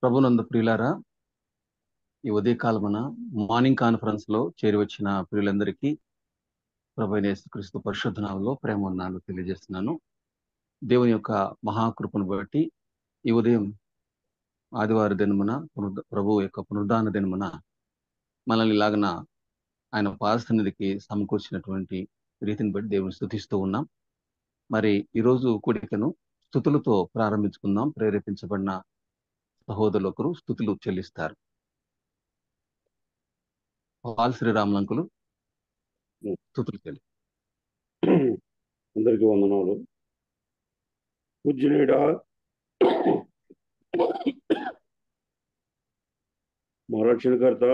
ప్రభునందు ప్రియులారా ఈ ఉదయకాలమున మార్నింగ్ కాన్ఫరెన్స్ లో చేరి వచ్చిన ప్రియులందరికీ ప్రభు క్రీస్తు పరిశుద్ధనామంలో ప్రేమ వందనాలు తెలియజేస్తున్నాను దేవుని యొక్క మహాకృపను బట్టి ఈ ఉదయం ఆదివార దినమున పునరుద్ధ- ప్రభు యొక్క పునరుద్ధాన దినమున మనల్ని ఇలాగన ఆయన పాదసన్నిధికి సమకూర్చినటువంటి రీతిని బట్టి దేవుని స్థుతిస్తూ ఉన్నాం మరి ఈరోజు కూడికను స్థుతులతో ప్రారంభించుకుందాం ప్రేరేపించబడిన సహోదరులు ఒకరు స్థుతులు చెల్లిస్తారు పాల్ శ్రీరాములంకులు స్థుతులు చెల్లి అందరికీ వందనాలు పూజ్యులేడా మా రక్షణకర్త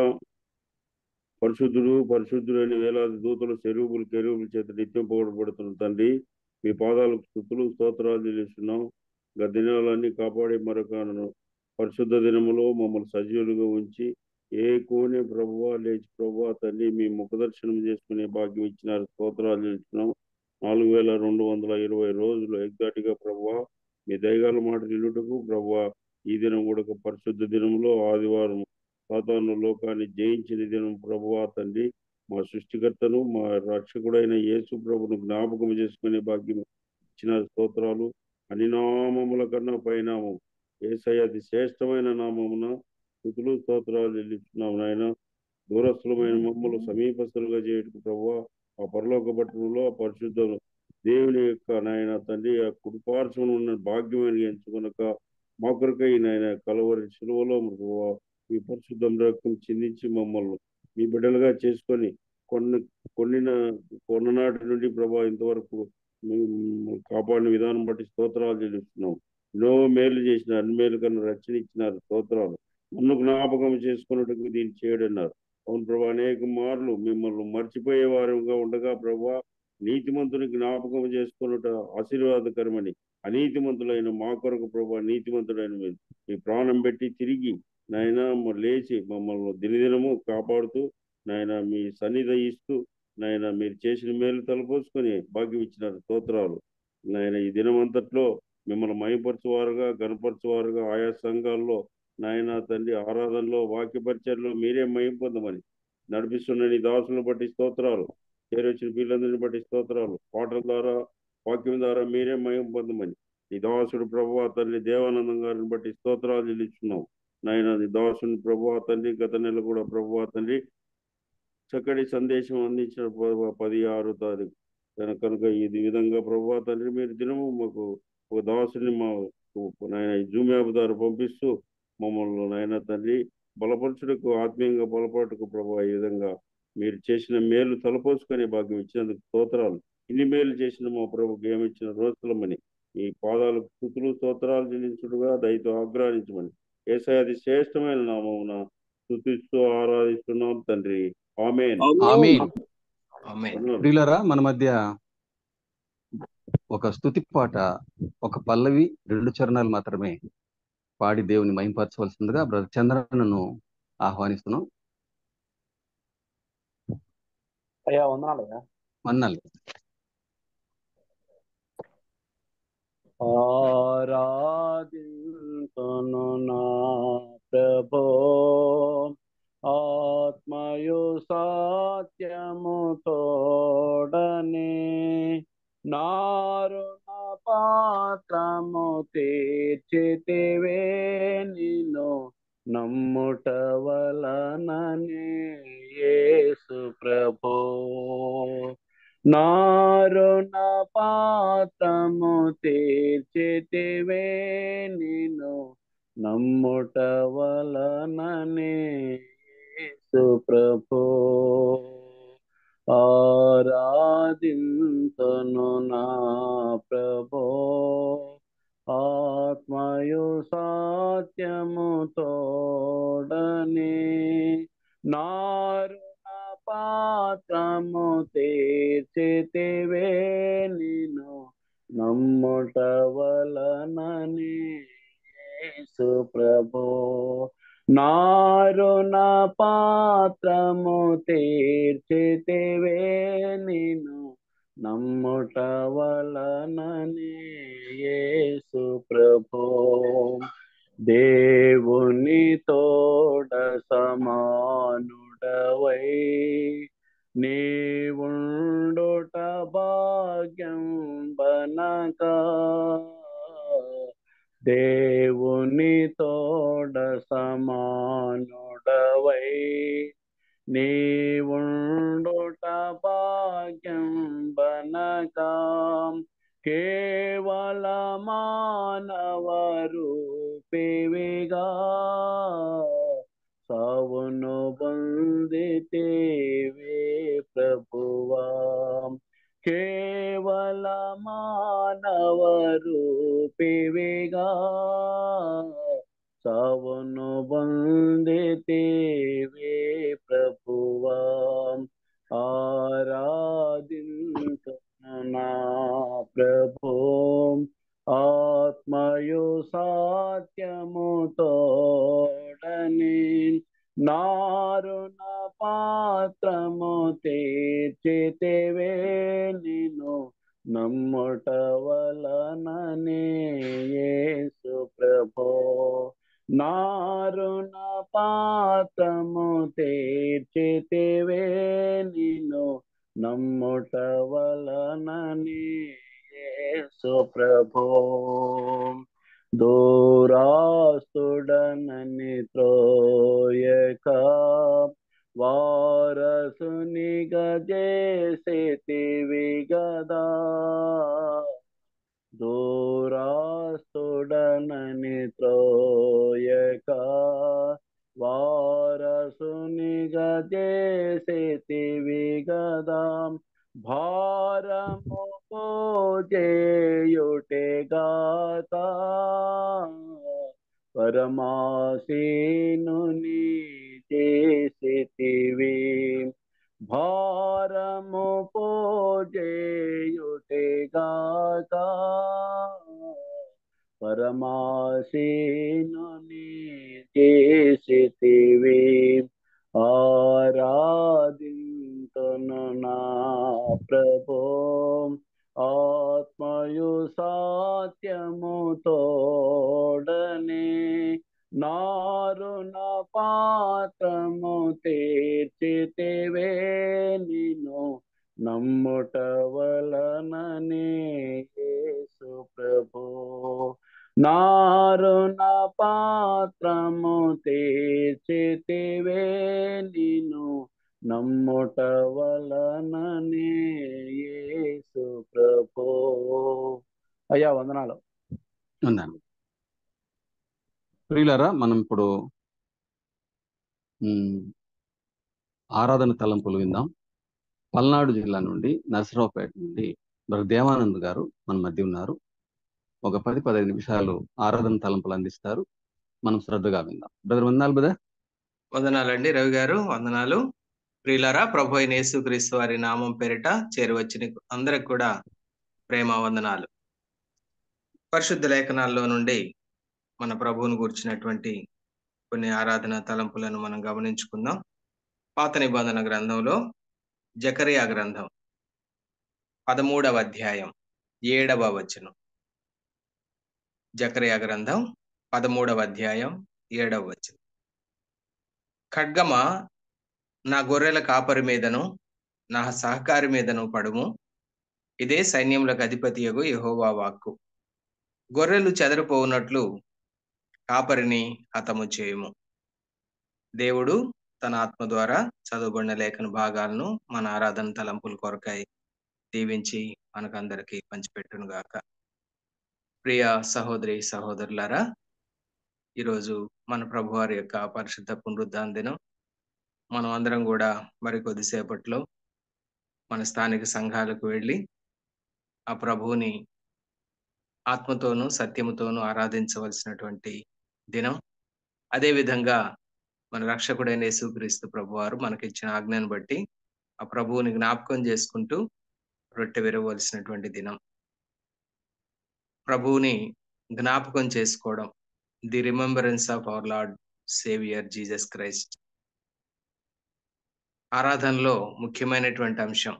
పరిశుద్ధుడు పరిశుద్ధులైన వేలాది దూతలు చెరువులు కెరువుల చేత నిత్యం పొగడబడుతున్న తండ్రి మీ పాదాలకు స్థుతులు స్తోత్రాలు చెల్లిస్తున్నాం గత దినాలన్నీ కాపాడే మరొక పరిశుద్ధ దినములో మమ్మల్ని సజీవులుగా ఉంచి ఏ కోనే ప్రభువా లేచి ప్రభువా తండ్రి మీ ముఖదర్శనం చేసుకునే భాగ్యం ఇచ్చినారు స్తోత్రాలు చెల్లిస్తున్నాం నాలుగు వేల రెండు వందల ఇరవై రోజులు ఎగ్జాక్ట్గా ప్రభువా మీ దయగాల మాట నిలుటకు ప్రభువా ఈ దినం కూడా ఒక పరిశుద్ధ దినంలో ఆదివారం సాతాను లోకాన్ని జయించిన దినం ప్రభువా తండ్రి మా సృష్టికర్తను మా రక్షకుడైన యేసు ప్రభును జ్ఞాపకం చేసుకునే భాగ్యం ఇచ్చిన స్తోత్రాలు అన్ని నామముల కన్నా పైనామం ఏసయ్య అతి శ్రేష్టమైన నామమున స్థుతులు స్తోత్రాలు చెల్లిస్తున్నాము నాయన దూరస్థులమైన మమ్మల్ని సమీపస్తులుగా చేయటకు ప్రభువా ఆ పరలోక పట్టణంలో ఆ పరిశుద్ధ దేవుని యొక్క నాయన తండ్రి ఆ కుడిపార్శ్వను ఉన్న భాగ్యమైన ఎంచుకొనక మా కొరకై నాయన కలవరి శిలువలో ప్రభువా మీ పరిశుద్ధం రక్తం చిందించి మమ్మల్ని మీ బిడ్డలుగా చేసుకొని కొన్ని కొన్నిన కొన్ననాటి నుండి ప్రభా ఇంతవరకు మేము కాపాడిన విధానం బట్టి స్తోత్రాలు చెల్లిస్తున్నాం ఎన్నో మేలు చేసిన అన్ని మేలు కన్నా రక్షణ ఇచ్చినారు స్తోత్రాలు నన్ను జ్ఞాపకం చేసుకున్నట్టుకు దీన్ని చేయడన్నారు అవును ప్రభా అనేక మార్లు మిమ్మల్ని మర్చిపోయే వారంగా ఉండగా ప్రభా నీతిమంతుని జ్ఞాపకం చేసుకున్నట ఆశీర్వాదకరమని అనీతిమంతులైన మా కొరకు ప్రభా నీతిమంతుడైన మీరు మీ ప్రాణం పెట్టి తిరిగి నాయన లేచి మమ్మల్ని దినదినము కాపాడుతూ నాయన మీ సన్నిధి ఇస్తూ నాయన మీరు చేసిన మేలు తలపోసుకొని భాగ్యం ఇచ్చినారు స్తోత్రాలు నాయన ఈ దినమంతట్లో మిమ్మల్ని మయపరచువారుగా గనపరచువారుగా ఆయా సంఘాల్లో నాయన తండ్రి ఆరాధనలో వాక్య పరిచయంలో మీరే మయం పొందమని నడిపిస్తున్న నీ దాసులను బట్టి స్తోత్రాలు చేరొచ్చిన పిల్లలందరిని బట్టి స్తోత్రాలు పాటల ద్వారా వాక్యం ద్వారా మీరే మయం పొందమని నీ దాసుడు ప్రభు తండ్రి దేవానందం గారిని బట్టి స్తోత్రాలు చెల్లిస్తున్నాం నాయన నీ దాసుని ప్రభు తండ్రి గత నెల కూడా ప్రభు తండ్రి చక్కటి సందేశం అందించిన ప్రభువా పది ఆరు తారీఖు కనుక కనుక ఇది విధంగా ప్రభు తండ్రి మీరు దినము మాకు ఒక దాసుని మా నాయన జూమ్ యాప్ ద్వారా పంపిస్తూ మమ్మల్ని నాయన తండ్రి బలపరచుటకు ఆత్మీయంగా బలపడటకు ప్రభు ఈ విధంగా మీరు చేసిన మేలు తలపోసుకునే భాగ్యం ఇచ్చినందుకు స్తోత్రాలు ఇన్ని మేలు చేసిన మా ప్రభుకి ఏమిచ్చిన రోజులమని ఈ పాదాలకు స్థుతులు స్తోత్రాలు చెల్లించుడుగా దయతో ఆగ్రహించమని ఏసాది శ్రేష్టమైన నామమున స్థుతిస్తూ ఆరాధిస్తున్నాం తండ్రి ఆమెన్ ఆమేన్ ఆమేన్ ప్రియులరా మన మధ్య ఒక స్థుతి పాట ఒక పల్లవి రెండు చరణాలు మాత్రమే పాడి దేవుని మహింపరచవలసిందిగా బ్రదర్ చంద్రను ఆహ్వానిస్తున్నాం అయ్యా వందనాలయ్యా మన్నాలి ఆరాధింతును నా ప్రభో ఆత్మయు సత్యము తోడని నారుణ పాత్రము తీర్చితివే నిన్ను నమ్ముట వలననే యేసు ప్రభో నారుణ పాత్రము తీర్చితివే నిన్ను నమ్ముట వలననే యేసు ప్రభో ఆరాధింతును నా ప్రభో ఆత్మయు సత్యము తోడని నారుణ పాత్రము తీర్చితివే నిన్ను నమ్ముట వలనని యేసు ప్రభో నారుణ పాత్రము తీర్చితివే నిన్ను నమ్ముట వలనని యేసు ప్రభో దేవుని తోడ సమానుడవై నీవుండుట భాగ్యం బనక దేవుని తోడ సమానుడవై నీవుండుట భాగ్యం బనక కేవల మానవ రూపివిగా సావును పొందితేవే ప్రభువా కేవల మానవ రూపివిగా సావును పొందితేవే ప్రభువా ఆరాధించును నా ప్రభు ఆత్మయు సత్యము తోడని నారుణ పాత్రము తీర్చితివే నిను నమ్ముట వలననే యేసు ప్రభో నారుణ పాత్రము తీర్చితివే నిను నమ్ముట వలననే యేసు ప్రభో దూరాస్తుడనని త్రోయక వారసునిగా చేసేతివి గదా దూరాస్తుడనని త్రోయక వారసునిగా చేసేతివి గదా భారము పోజేయుటే గాత పరమాసీను నీ చేసితివి భారము పోజేయుటే గాక పరమాసీను నీ చేసితివి ఆరాధింతును నా ప్రభో ఆత్మయు సత్యము తోడనే నారుణ పాత్రము తీర్చితివే నిను నమ్ముట వలననే యేసు ప్రభో నారుణ పాత్రము తీర్చితివే నిను నమ్ముట వలననే యేసు ప్రభో అయ్యా వందనాలు ఉన్నాను ప్రియులారా మనం ఇప్పుడు ఉమ్, ఆరాధన తలంపులు విందాం పల్నాడు జిల్లా నుండి నరసరావుపేట నుండి బ్రదర్ దేవానంద్ గారు మన మధ్య ఉన్నారు ఒక పది పదహైదు నిమిషాలు ఆరాధన తలంపులు అందిస్తారు మనం శ్రద్ధగా విందాం బ్రదర్ వందాలు బ్రదర్ వందనాలండి రవి గారు వందనాలు ప్రియులారా ప్రభు అయిన యేసుక్రీస్తు వారి నామం పేరిట చేరువచ్చిన అందరికి కూడా ప్రేమ వందనాలు పరిశుద్ధ లేఖనాల్లో నుండి మన ప్రభువును కూర్చున్నటువంటి కొన్ని ఆరాధన తలంపులను మనం గమనించుకుందాం పాత నిబంధన గ్రంథంలో జకరియా గ్రంథం పదమూడవ అధ్యాయం ఏడవ వచనం జకరియా గ్రంథం పదమూడవ అధ్యాయం ఏడవ వచనం ఖడ్గమ నా గొర్రెల కాపరి మీదను నా సహకారి మీదను పడుము ఇదే సైన్యములకు అధిపతియగు యెహోవా వాక్కు గొర్రెలు చెదరిపోవునట్లు కాపరిని హతము చేయుము దేవుడు తన ఆత్మ ద్వారా చదువుబడిన లేఖన భాగాలను మన ఆరాధన తలంపుల కొరకై దీవించి మనకందరికీ పంచిపెట్టును గాక ప్రియ సహోదరి సహోదరులారా ఈరోజు మన ప్రభువారి యొక్క పరిశుద్ధ పునరుద్ధాన దినం మనం అందరం కూడా మరి కొద్దిసేపట్లో మన స్థానిక సంఘాలకు వెళ్ళి ఆ ప్రభువుని ఆత్మతోనూ సత్యముతోనూ ఆరాధించవలసినటువంటి దినం అదే విధంగా మన రక్షకుడైన యేసుక్రీస్తు ప్రభువారు మనకిచ్చిన ఆజ్ఞను బట్టి ఆ ప్రభువుని జ్ఞాపకం చేసుకుంటూ రొట్టె విరవలసినటువంటి దినం ప్రభువుని జ్ఞాపకం చేసుకోవడం the remembrance of our Lord Saviour Jesus Christ ఆరాధనలో ముఖ్యమైనటువంటి అంశం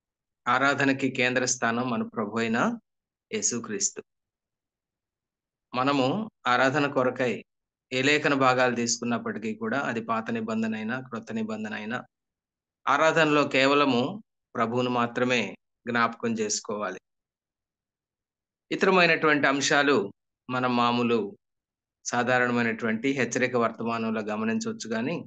ఆరాధనకి కేంద్ర స్థానం మన ప్రభు అయిన యేసుక్రీస్తు మనము ఆరాధన కొరకై ఏ లేఖన భాగాలు తీసుకున్నప్పటికీ కూడా అది పాత నిబంధన అయినా క్రొత్త నిబంధన అయినా ఆరాధనలో కేవలము ప్రభువును మాత్రమే జ్ఞాపకం చేసుకోవాలి ఇతరమైనటువంటి అంశాలు మనం మామూలు సాధారణమైనటువంటి హెచ్చరిక వర్తమానంలో గమనించవచ్చు కానీ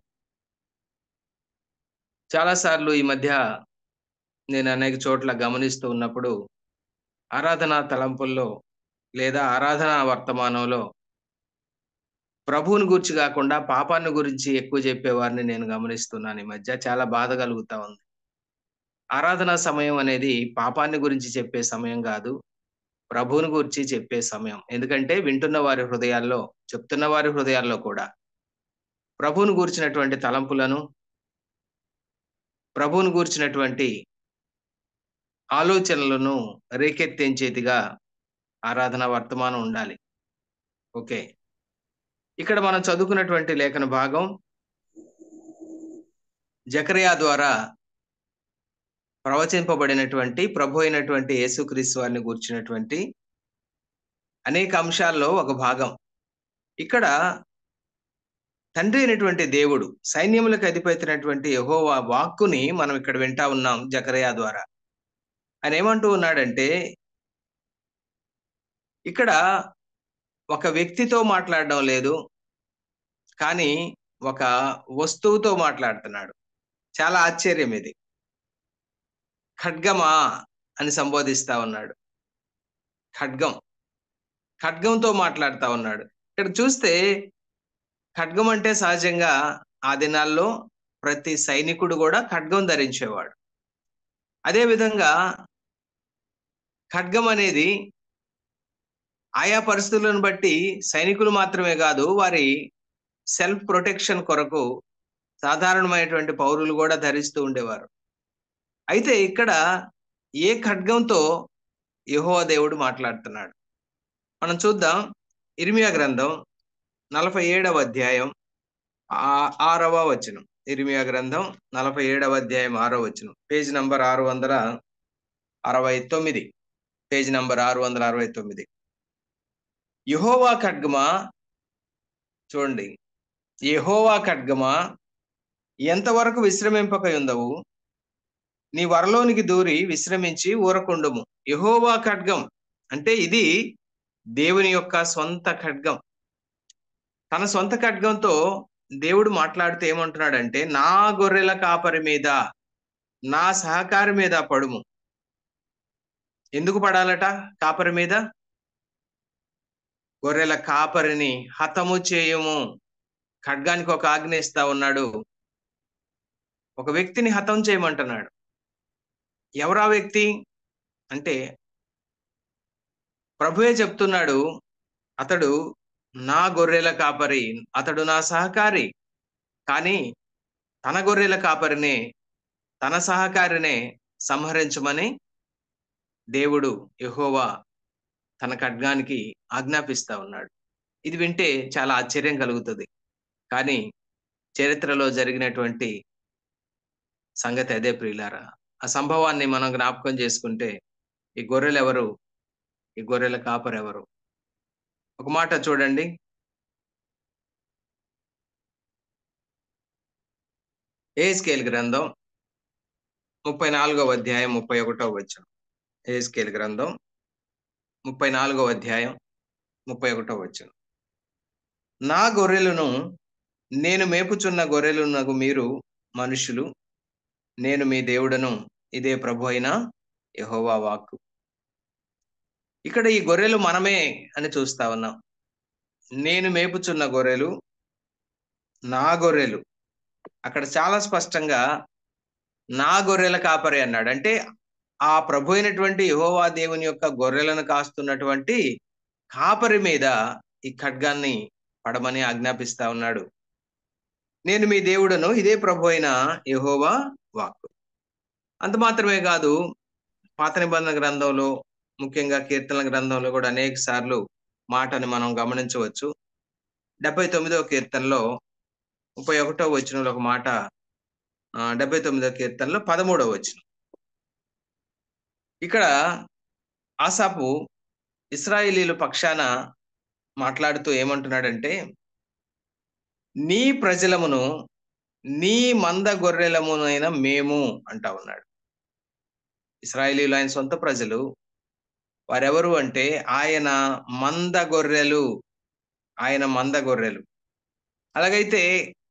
చాలాసార్లు ఈ మధ్య నేను అనేక చోట్ల గమనిస్తూ ఉన్నప్పుడు ఆరాధనా తలంపుల్లో లేదా ఆరాధనా వర్తమానంలో ప్రభువుని గురించి కాకుండా పాపాన్ని గురించి ఎక్కువ చెప్పేవారిని నేను గమనిస్తున్నాను ఈ మధ్య చాలా బాధ కలుగుతా ఉంది ఆరాధనా సమయం అనేది పాపాన్ని గురించి చెప్పే సమయం కాదు ప్రభువుని గురించి చెప్పే సమయం ఎందుకంటే వింటున్న వారి హృదయాల్లో చెప్తున్న వారి హృదయాల్లో కూడా ప్రభువుని గూర్చినటువంటి తలంపులను ప్రభువుని గూర్చినటువంటి ఆలోచనలను రేకెత్తించేదిగా ఆరాధన వర్తమానం ఉండాలి ఓకే ఇక్కడ మనం చదువుకున్నటువంటి లేఖన భాగం జకరియా ద్వారా ప్రవచింపబడినటువంటి ప్రభు అయినటువంటి యేసుక్రీస్తు వారిని గూర్చినటువంటి అనేక అంశాల్లో ఒక భాగం ఇక్కడ తండ్రి అయినటువంటి దేవుడు సైన్యములకు అధిపతినటువంటి యహోవా వాక్కుని మనం ఇక్కడ వింటా ఉన్నాం జకరియా ద్వారా ఆయన ఏమంటూ ఉన్నాడంటే ఇక్కడ ఒక వ్యక్తితో మాట్లాడడం లేదు కానీ ఒక వస్తువుతో మాట్లాడుతున్నాడు చాలా ఆశ్చర్యం ఇది ఖడ్గమా అని సంబోధిస్తా ఉన్నాడు ఖడ్గం ఖడ్గంతో మాట్లాడుతా ఉన్నాడు ఇక్కడ చూస్తే ఖడ్గం అంటే సహజంగా ఆ దినాల్లో ప్రతి సైనికుడు కూడా ఖడ్గం ధరించేవాడు అదేవిధంగా ఖడ్గం అనేది ఆయా పరిస్థితులను బట్టి సైనికులు మాత్రమే కాదు వారి సెల్ఫ్ ప్రొటెక్షన్ కొరకు సాధారణమైనటువంటి పౌరులు కూడా ధరిస్తూ ఉండేవారు అయితే ఇక్కడ ఏ ఖడ్గంతో యహో దేవుడు మాట్లాడుతున్నాడు మనం చూద్దాం ఇర్మియా గ్రంథం నలభై ఏడవ అధ్యాయం ఆరవ వచనం ఇర్మియా గ్రంథం నలభై ఏడవ అధ్యాయం ఆరవ వచనం పేజ్ నంబర్ ఆరు వందల అరవై తొమ్మిది పేజ్ నంబర్ ఆరు వందల అరవై తొమ్మిది యహోవా ఖడ్గమా చూడండి యహోవా ఖడ్గమా ఎంతవరకు విశ్రమింపక ఉందవు నీ వరలోనికి దూరి విశ్రమించి ఊరకుండుము యహోవా ఖడ్గం అంటే ఇది దేవుని యొక్క సొంత ఖడ్గం తన సొంత ఖడ్గంతో దేవుడు మాట్లాడుతూ ఏమంటున్నాడంటే నా గొర్రెల కాపరి మీద నా సహకారి మీద పడుము ఎందుకు పడాలట కాపరి మీద గొర్రెల కాపరిని హతము చేయము ఖడ్గానికి ఒక ఆజ్ఞ ఇస్తా ఉన్నాడు ఒక వ్యక్తిని హతం చేయమంటున్నాడు ఎవరా వ్యక్తి అంటే ప్రభువే చెప్తున్నాడు అతడు నా గొర్రెల కాపరి అతడు నా సహకారి కానీ తన గొర్రెల కాపరినే తన సహకారినే సంహరించమని దేవుడు యహోవా తన ఖడ్గానికి ఆజ్ఞాపిస్తా ఉన్నాడు ఇది వింటే చాలా ఆశ్చర్యం కలుగుతుంది కానీ చరిత్రలో జరిగినటువంటి సంగతి అదే ప్రియులారా ఆ సంభవాన్ని మనం జ్ఞాపకం చేసుకుంటే ఈ గొర్రెలు ఎవరు ఈ గొర్రెల కాపరు ఎవరు ఒక మాట చూడండి ఏ స్కేల్ గ్రంథం ముప్పై నాలుగవ అధ్యాయం ముప్పై ఒకటవ వచ్చిన ఏ స్కేల్ గ్రంథం ముప్పై నాలుగవ అధ్యాయం ముప్పై ఒకటవ వచ్చిన నా గొర్రెలను నేను మేపుచున్న గొర్రెలునకు మీరు మనుషులు నేను మీ దేవుడను ఇదే ప్రభు అయిన యహోవా వాక్కు ఇక్కడ ఈ గొర్రెలు మనమే అని చూస్తా ఉన్నాం నేను మేపుచున్న గొర్రెలు నా గొర్రెలు అక్కడ చాలా స్పష్టంగా నా గొర్రెల కాపరి అన్నాడు అంటే ఆ ప్రభు అయినటువంటి యహోవా దేవుని యొక్క గొర్రెలను కాస్తున్నటువంటి కాపరి మీద ఈ ఖడ్గాన్ని పడమని ఆజ్ఞాపిస్తా ఉన్నాడు నేను మీ దేవుడను ఇదే ప్రభు అయిన యహోవా వాక్కు అంత మాత్రమే కాదు పాత నిబంధన గ్రంథంలో ముఖ్యంగా కీర్తనల గ్రంథంలో కూడా అనేక సార్లు మాటని మనం గమనించవచ్చు డెబ్బై తొమ్మిదవ కీర్తనలో ముప్పై ఒకటో వచనంలో ఒక మాట డెబ్బై తొమ్మిదవ కీర్తనలో పదమూడవ వచనం ఇక్కడ ఆసాపు ఇస్రాయేలీల పక్షాన మాట్లాడుతూ ఏమంటున్నాడంటే నీ ప్రజలమును నీ మంద గొర్రెలమునైన మేము అంటా ఉన్నాడు ఇస్రాయేలీలు ఆయన సొంత ప్రజలు వారెవరు అంటే ఆయన మంద గొర్రెలు ఆయన మంద గొర్రెలు అలాగైతే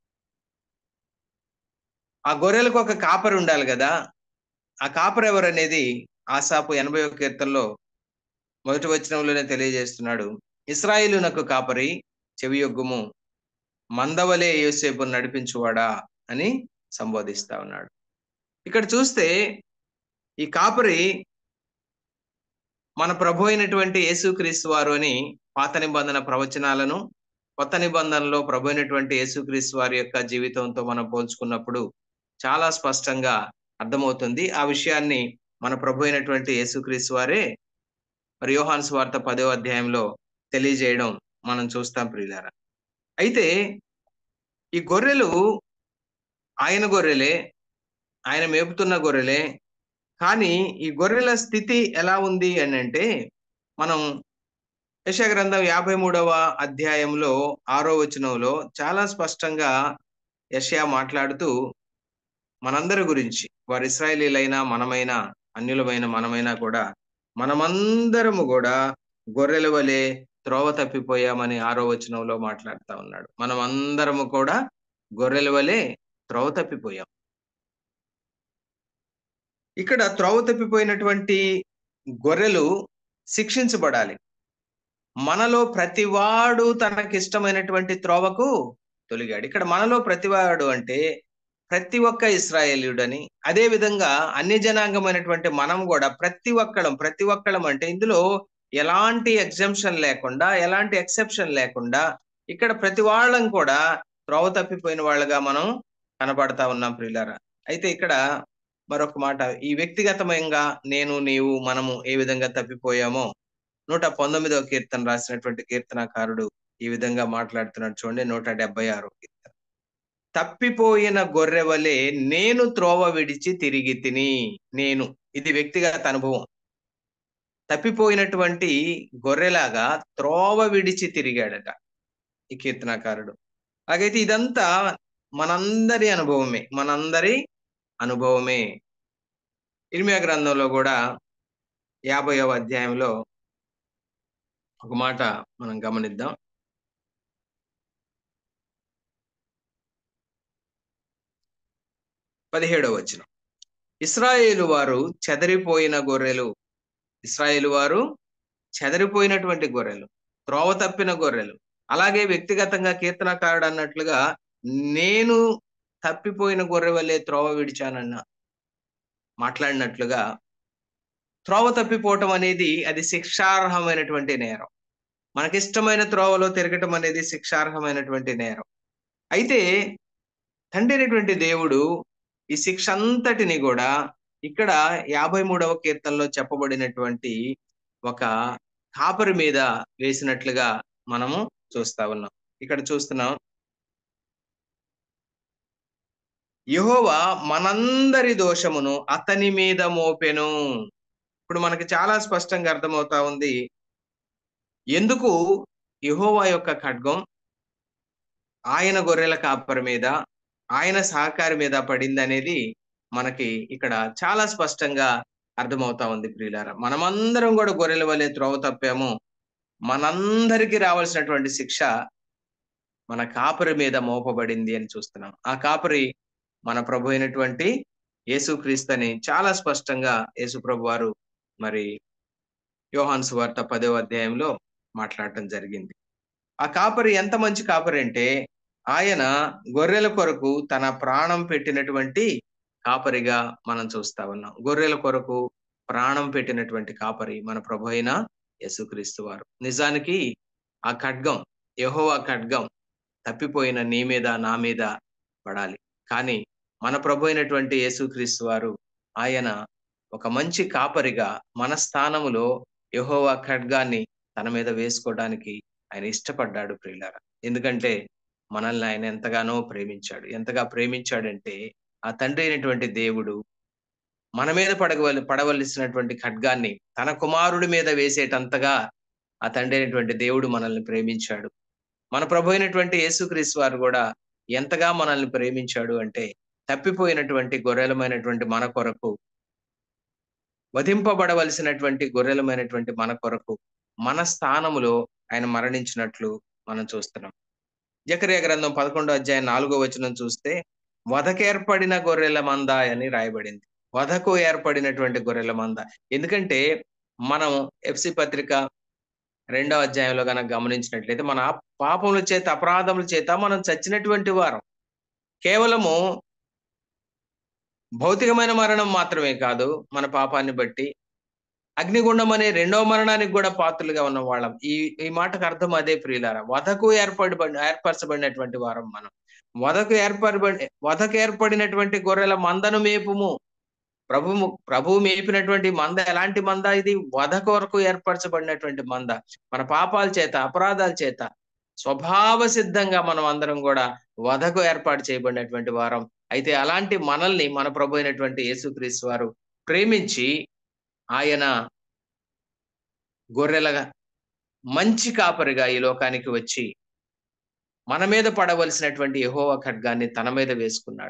ఆ గొర్రెలకు ఒక కాపరి ఉండాలి కదా ఆ కాపరి ఎవరు అనేది ఆసాపు ఎనభై ఒక కీర్తనలో మొదటి వచనంలోనే తెలియజేస్తున్నాడు ఇస్రాయిలునకు కాపరి చెవియొగ్గుము మందవలే యోసేపు నడిపించువాడా అని సంబోధిస్తా ఉన్నాడు ఇక్కడ చూస్తే ఈ కాపరి మన ప్రభు అయినటువంటి యేసుక్రీస్తు వారు అని పాత నిబంధన ప్రవచనాలను కొత్త నిబంధనలో ప్రభు అయినటువంటి యేసుక్రీస్తు వారి యొక్క జీవితంతో మనం పోల్చుకున్నప్పుడు చాలా స్పష్టంగా అర్థమవుతుంది ఆ విషయాన్ని మన ప్రభు అయినటువంటి యేసుక్రీస్తు వారే మరి యోహాన్ స్వార్త పదో అధ్యాయంలో తెలియజేయడం మనం చూస్తాం ప్రియులారా అయితే ఈ గొర్రెలు ఆయన గొర్రెలే ఆయన మేపుతున్న గొర్రెలే కానీ ఈ గొర్రెల స్థితి ఎలా ఉంది అని అంటే మనం యశగ్రంథం యాభై మూడవ అధ్యాయంలో ఆరో వచనంలో చాలా స్పష్టంగా యషయా మాట్లాడుతూ మనందరి గురించి వారు ఇస్రాయలీలైనా మనమైన అన్యులమైన మనమైనా కూడా మనమందరము కూడా గొర్రెల వలె త్రోవ తప్పిపోయామని ఆరో వచనంలో మాట్లాడుతా ఉన్నాడు మనం అందరము కూడా గొర్రెల వలె త్రోవ తప్పిపోయాం ఇక్కడ త్రోవ తప్పిపోయినటువంటి గొర్రెలు శిక్షించబడాలి మనలో ప్రతివాడు తనకిష్టమైనటువంటి త్రోవకు తొలిగాడు ఇక్కడ మనలో ప్రతివాడు అంటే ప్రతి ఒక్క ఇస్రాయేలీయుడని అదే విధంగా అన్ని జనాంగమైనటువంటి మనం కూడా ప్రతి ఒక్కళ్ళం ప్రతి ఒక్కళ్ళం అంటే ఇందులో ఎలాంటి ఎగ్జంప్షన్ లేకుండా ఎలాంటి ఎక్సెప్షన్ లేకుండా ఇక్కడ ప్రతి వాళ్ళం కూడా త్రోవ తప్పిపోయిన వాళ్ళగా మనం కనపడతా ఉన్నాం ప్రియులారా అయితే ఇక్కడ మరొక మాట ఈ వ్యక్తిగతమంగా నేను నీవు మనము ఏ విధంగా తప్పిపోయామో నూట పంతొమ్మిదవ కీర్తన రాసినటువంటి కీర్తనకారుడు ఈ విధంగా మాట్లాడుతున్నాడు చూడండి నూట డెబ్బై ఆరో కీర్తన తప్పిపోయిన గొర్రె వలె నేను త్రోవ విడిచి తిరిగి తిని నేను ఇది వ్యక్తిగత అనుభవం తప్పిపోయినటువంటి గొర్రెలాగా త్రోవ విడిచి తిరిగాడట ఈ కీర్తనకారుడు అలాగైతే ఇదంతా మనందరి అనుభవమే మనందరి అనుభవమే ఇర్మియా గ్రంథంలో కూడా యాభైవ అధ్యాయంలో ఒక మాట మనం గమనిద్దాం పదిహేడవ వచ్చిన ఇస్రాయేలు వారు చెదరిపోయిన గొర్రెలు ఇస్రాయేలు వారు చెదరిపోయినటువంటి గొర్రెలు త్రోవ తప్పిన గొర్రెలు అలాగే వ్యక్తిగతంగా కీర్తనకారుడు అన్నట్లుగా నేను తప్పిపోయిన గొర్రె వల్లే త్రోవ విడిచానన్న మాట్లాడినట్లుగా త్రోవ తప్పిపోవటం అనేది అది శిక్షార్హమైనటువంటి నేరం మనకిష్టమైన త్రోవలో తిరగటం అనేది శిక్షార్హమైనటువంటి నేరం అయితే తండ్రి అయినటువంటి దేవుడు ఈ శిక్ష అంతటిని కూడా ఇక్కడ యాభై మూడవ కీర్తనలో చెప్పబడినటువంటి ఒక కాపరి మీద వేసినట్లుగా మనము చూస్తా ఉన్నాం ఇక్కడ చూస్తున్నాం యహోవా మనందరి దోషమును అతని మీద మోపెను ఇప్పుడు మనకి చాలా స్పష్టంగా అర్థమవుతా ఉంది ఎందుకు యహోవా యొక్క ఖడ్గం ఆయన గొర్రెల కాపరి మీద ఆయన సహకారి మీద పడింది అనేది మనకి ఇక్కడ చాలా స్పష్టంగా అర్థమవుతా ఉంది ప్రియులారా మనమందరం కూడా గొర్రెల వల్లే త్రోవ తప్పాము మనందరికీ రావాల్సినటువంటి శిక్ష మన కాపరి మీద మోపబడింది అని చూస్తున్నాం ఆ కాపరి మన ప్రభు అయినటువంటి యేసుక్రీస్తు అని చాలా స్పష్టంగా యేసు ప్రభు వారు మరి యోహాన్స్ వార్త పదో అధ్యాయంలో మాట్లాడటం జరిగింది ఆ కాపరి ఎంత మంచి కాపరి అంటే ఆయన గొర్రెల కొరకు తన ప్రాణం పెట్టినటువంటి కాపరిగా మనం చూస్తా ఉన్నాం గొర్రెల కొరకు ప్రాణం పెట్టినటువంటి కాపరి మన ప్రభు అయిన యేసుక్రీస్తు వారు నిజానికి ఆ ఖడ్గం యహోవా ఖడ్గం తప్పిపోయిన నీ మీద నా మీద పడాలి కానీ మన ప్రభు అయినటువంటి యేసుక్రీస్తు వారు ఆయన ఒక మంచి కాపరిగా మన స్థానములో యహోవా ఖడ్గాన్ని తన మీద వేసుకోవడానికి ఆయన ఇష్టపడ్డాడు ప్రియులారా ఎందుకంటే మనల్ని ఆయన ఎంతగానో ప్రేమించాడు ఎంతగా ప్రేమించాడంటే ఆ తండ్రి అయినటువంటి దేవుడు మన మీద పడగవల్ పడవలసినటువంటి ఖడ్గాన్ని తన కుమారుడి మీద వేసేటంతగా ఆ తండ్రి అయినటువంటి దేవుడు మనల్ని ప్రేమించాడు మన ప్రభు అయినటువంటి యేసుక్రీస్తు వారు కూడా ఎంతగా మనల్ని ప్రేమించాడు అంటే తప్పిపోయినటువంటి గొర్రెలమైనటువంటి మన కొరకు వధింపబడవలసినటువంటి గొర్రెలమైనటువంటి మన కొరకు మన స్థానములో ఆయన మరణించినట్లు మనం చూస్తున్నాం జకరియా గ్రంథం పదకొండో అధ్యాయం నాలుగో వచనం చూస్తే వధకేర్పడిన గొర్రెల మంద అని రాయబడింది వధకు ఏర్పడినటువంటి గొర్రెల మంద ఎందుకంటే మనం ఎఫ్సి పత్రిక రెండో అధ్యాయంలో కనుక గమనించినట్లయితే మన పాపముల చేత అపరాధముల చేత మనం చచ్చినటువంటి వారం కేవలము భౌతికమైన మరణం మాత్రమే కాదు మన పాపాన్ని బట్టి అగ్నిగుండం అనే రెండవ మరణానికి కూడా పాత్రలుగా ఉన్న వాళ్ళం ఈ ఈ మాటకు అర్థం అదే ప్రియులారా వధకు ఏర్పడి ఏర్పరచబడినటువంటి వారం మనం వధకు ఏర్పడబడి వధకు ఏర్పడినటువంటి గొర్రెల మందను మేపుము ప్రభు ప్రభువు మేపినటువంటి మంద ఎలాంటి మంద ఇది వధ కొరకు ఏర్పరచబడినటువంటి మంద మన పాపాల చేత అపరాధాల చేత స్వభావ సిద్ధంగా మనం అందరం కూడా వధకు ఏర్పాటు చేయబడినటువంటి వారం అయితే అలాంటి మనల్ని మన ప్రభు అయినటువంటి యేసుక్రీస్తు వారు ప్రేమించి ఆయన గొర్రెలగా మంచి కాపరిగా ఈ లోకానికి వచ్చి మన మీద పడవలసినటువంటి యహోవ ఖడ్గాన్ని తన మీద వేసుకున్నాడు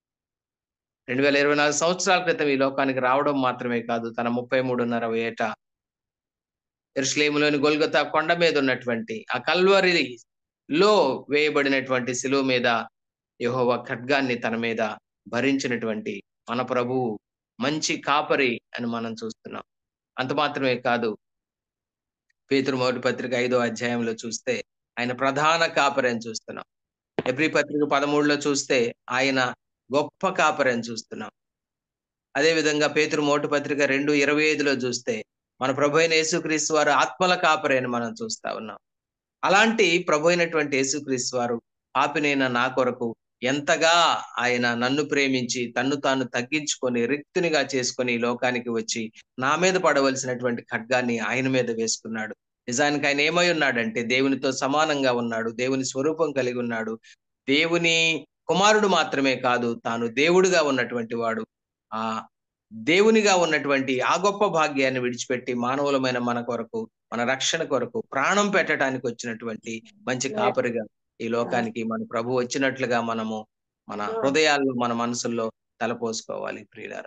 రెండు వేల ఇరవై నాలుగు సంవత్సరాల క్రితం ఈ లోకానికి రావడం మాత్రమే కాదు తన ముప్పై మూడున్నర ఏట ఎరుసలేములోని గొల్గొతా కొండ మీద ఉన్నటువంటి ఆ కల్వరిలో వేయబడినటువంటి శిలువ మీద యహోవ ఖడ్గాన్ని తన మీద భరించినటువంటి మన ప్రభువు మంచి కాపరి అని మనం చూస్తున్నాం అంత మాత్రమే కాదు పేతురు మొదటి పత్రిక ఐదో అధ్యాయంలో చూస్తే ఆయన ప్రధాన కాపరి అని చూస్తున్నాం ఎబ్రి పత్రిక పదమూడులో చూస్తే ఆయన గొప్ప కాపరి అని చూస్తున్నాం అదే విధంగా పేతురు మోటు పత్రిక రెండు ఇరవై ఐదులో చూస్తే మన ప్రభు అయిన యేసుక్రీస్తు వారు ఆత్మల కాపరి అని మనం చూస్తా ఉన్నాం అలాంటి ప్రభు అయినటువంటి యేసుక్రీస్తు వారు పాపినైన నా కొరకు ఎంతగా ఆయన నన్ను ప్రేమించి తన్ను తాను తగ్గించుకొని రిక్తునిగా చేసుకొని లోకానికి వచ్చి నా మీద పడవలసినటువంటి ఖడ్గాన్ని ఆయన మీద వేసుకున్నాడు నిజానికి ఆయన ఏమై ఉన్నాడంటే దేవునితో సమానంగా ఉన్నాడు దేవుని స్వరూపం కలిగి ఉన్నాడు దేవుని కుమారుడు మాత్రమే కాదు తాను దేవుడుగా ఉన్నటువంటి వాడు ఆ దేవునిగా ఉన్నటువంటి ఆ గొప్ప భాగ్యాన్ని విడిచిపెట్టి మానవులమైన మన కొరకు మన రక్షణ కొరకు ప్రాణం పెట్టడానికి వచ్చినటువంటి మంచి కాపరిగా ఈ లోకానికి మన ప్రభు వచ్చినట్లుగా మనము మన హృదయాల్లో మన మనసుల్లో తలపోసుకోవాలి ప్రియులారు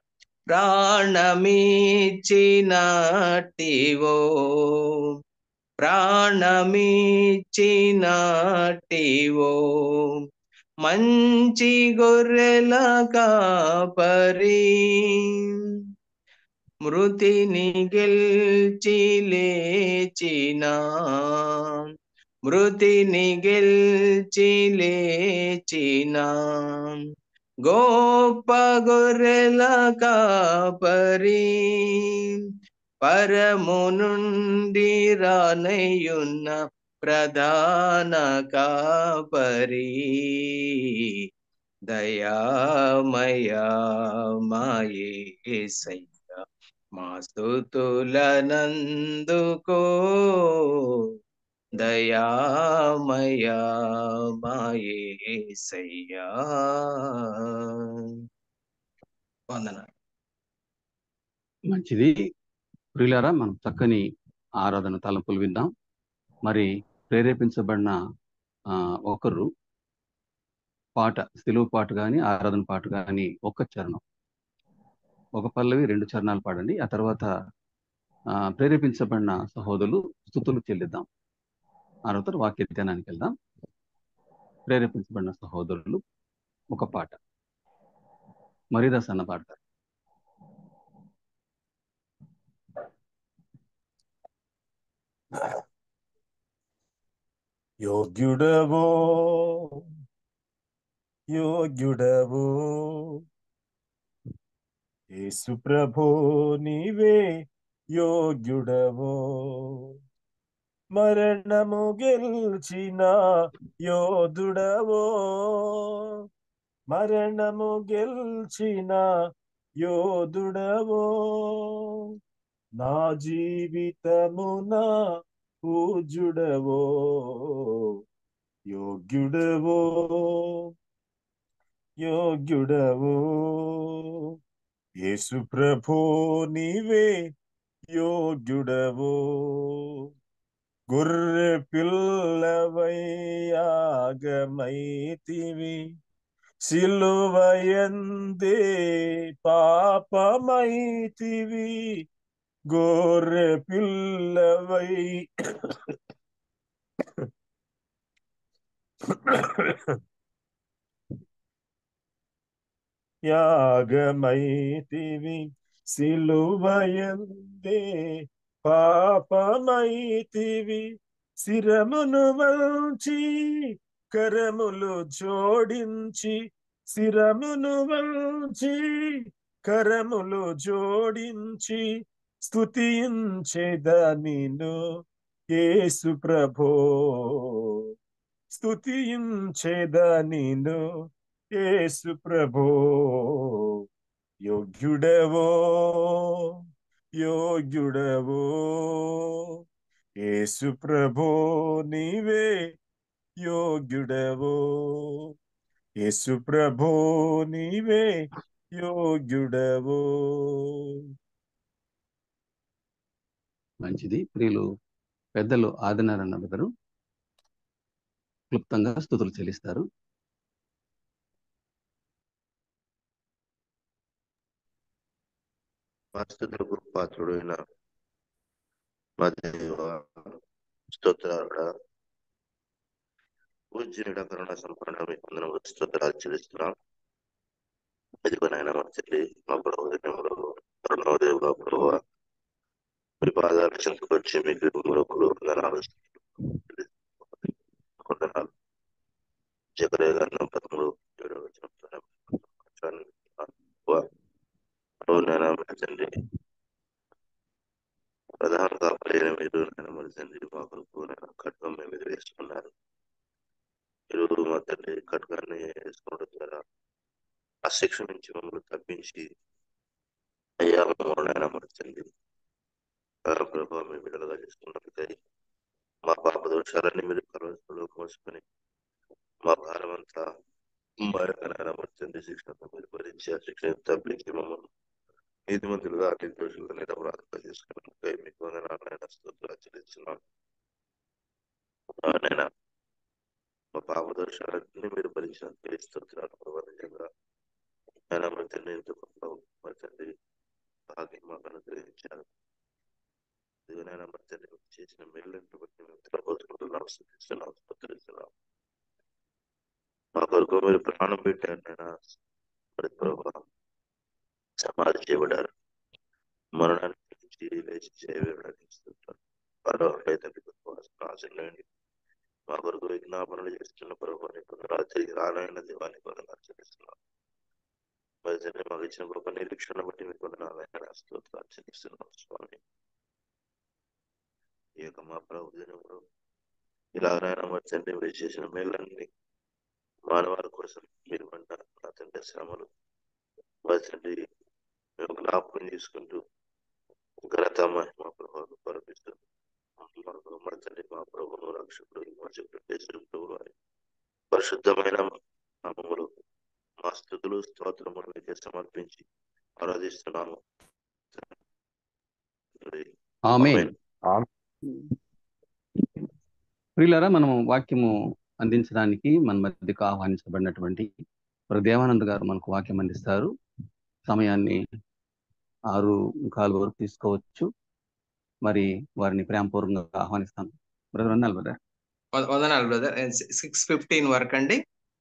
ప్రాణమిచ్చినటివో ప్రాణమిచ్చినటివో మంచి గొర్రెల కాపరి మృతిని గెల్చి లేచిన మృతిని గెల్చి లేచిన గోప గొర్రెల కాపరి పరము నుండి రానయ్యున్న ప్రధాన కాపరి దయామయమాయేసయ్య మా స్థుతులనందుకో దయామయమాయేసయ్యా వందనాలు మంచిది ప్రియులారా మనం చక్కని ఆరాధన తలంపులు విందాం మరి ప్రేరేపించబడిన ఆ, ఒకరు పాట తెలుగు పాట కానీ ఆరాధన పాట కానీ ఒక్క చరణం ఒక పల్లవి రెండు చరణాలు పాడండి ఆ తర్వాత ఆ, ప్రేరేపించబడిన సహోదరులు స్థుతులు చెల్లిద్దాం ఆ తర్వాత వాక్య ధ్యానానికి వెళ్దాం ప్రేరేపించబడిన సహోదరులు ఒక పాట మరీదాస్ అన్న పాడతారు యోగ్యుడవో యోగ్యుడవో యేసు ప్రభో నీవే యోగ్యుడవో మరణము గెల్చిన యోధుడవో మరణము గెల్చిన యోధుడవో నా జీవితమున పూజుడవో యోగ్యుడవో యోగ్యుడవో యేసు ప్రభో నీవే యోగ్యుడవో గొర్రె పిల్లవయ్యాగమైతివి సిలువయందే పాపమైతివి గొర్రె పిల్లవై యాగమైతివి సిలువయందే పాపమైతివి శిరమును వంచి కరములు జోడించి శిరమును వంచి కరములు జోడించి స్తుతించేదనిను యేసు ప్రభో స్తుతించేదనిను యేసు ప్రభో యోగ్యుడవో యోగ్యుడవో యేసు ప్రభో నీవే యోగ్యుడవో యేసు ప్రభో నీవే యోగ్యుడవో మంచిది ప్రియులు పెద్దలు ఆదినారాయణ బ్రదరు క్లుప్తంగా స్థుతులు చెల్లిస్తారు పరిస్థితులకు పాత్రుడైన మా దేవ స్తోత్రాలుడా పూజ్యునిడ కరుణ సంపన్న మీ వందనములు స్తోత్రాలు చెల్లిస్తున్నాం ఎదుగునైనా మా చెల్లి మా ప్రభు దినములు కరుణోదేవుల ప్రభు మీ పాదాలు చెందుకొచ్చి మీ గురుములకు వందనాలు వందనాలు జగరే గంధం పదమూడు ఏడవ వచనం అవునైనా మా తండ్రి ప్రధాన కాపరైన మీరు నేను మరి తండ్రి మా కొరకు నేను ఖడ్గం మేము ఎదురేసుకున్నారు మీరు మా తండ్రి ఖడ్గాన్ని వేసుకోవడం ద్వారా ఆ శిక్ష నుంచి మమ్మల్ని తప్పించి అయ్యా మమ్మల్ని మరి తండ్రి ప్రభావ మేము విడుదల చేసుకున్నట్టుకై మా పాప దోషాలన్నీ మీరు కలవలో మోసుకొని మా భారం అంతా మా యొక్క నాయన తండ్రి శిక్షణతో మీరు భరించి ఆ శిక్షణ తప్పించి మమ్మల్ని నీతిమంతులుగా నిర్దోషులుగా నిరపరాధంగా చేసుకున్నట్టుకై మీకు వందనాలైన స్తోత్రాలు చెల్లిస్తున్నాను నాయన మా పాప దోషాలన్నీ మీరు భరించినందుకు స్తోత్రాలు నిజంగా ఆయన మరి తండ్రి ఇంత గొప్ప మరి తండ్రి భాగ్యం మాకు అనుగ్రహించారు ఇదిగోనైనా మరి తండ్రి మీరు చేసిన మేళ్ళంటూ బట్టి మేము తిరగబోతున్నాం స్థుతిస్తున్నాం స్తోత్రిస్తున్నాం మా కొరకు మీరు ప్రాణం పెట్టారు నేను మరి ప్రభావం సమాధి చేయబడారు మరణానికి నుంచి లేచి చేయబడడానికి స్తోత్రం వారు అయితే ఆశలేండి మా కొరకు విజ్ఞాపనలు చేస్తున్న ప్రభుత్వాన్ని కొందరు తిరిగి రానైన దేవాన్ని కొందరు చెల్లిస్తున్నాం మరి తండ్రి మాకు ఇచ్చిన గొప్ప నిరీక్షణ బట్టి మీకు కొందరు స్తోత్రాలు చెల్లిస్తున్నాం స్వామి ఈ యొక్క మా ప్రభు దినములు ఇలాగైనా మరి తండ్రి మీరు చేసిన మేళ్ళన్ని మానవారి కోసం మీరు పడ్డ నా తండ్రి శ్రమలు మరి తండ్రి మేము జ్ఞాపకం చేసుకుంటూ ఘనత మహిమ ప్రభావం పరపిస్తూ మన తండ్రి మా ప్రభును రక్షకుడు విమోచకుడు వారి పరిశుద్ధమైన నామములు మా స్థుతులు స్తోత్రములు మీకే సమర్పించి ఆరాధిస్తున్నాము ఆమె ఆమేన్. ప్రియులారా మనము వాక్యము అందించడానికి మన మధ్యకు ఆహ్వానించబడినటువంటి మరి దేవానంద్ గారు మనకు వాక్యం అందిస్తారు సమయాన్ని ఆరు కాలు వరకు తీసుకోవచ్చు మరి వారిని ప్రేమపూర్వకంగా ఆహ్వానిస్తాను బ్రదర్ అన్నాను బ్రదర్ వ- వందనాలు బ్రదర్ సిక్స్ ఫిఫ్టీన్ వరకు అండి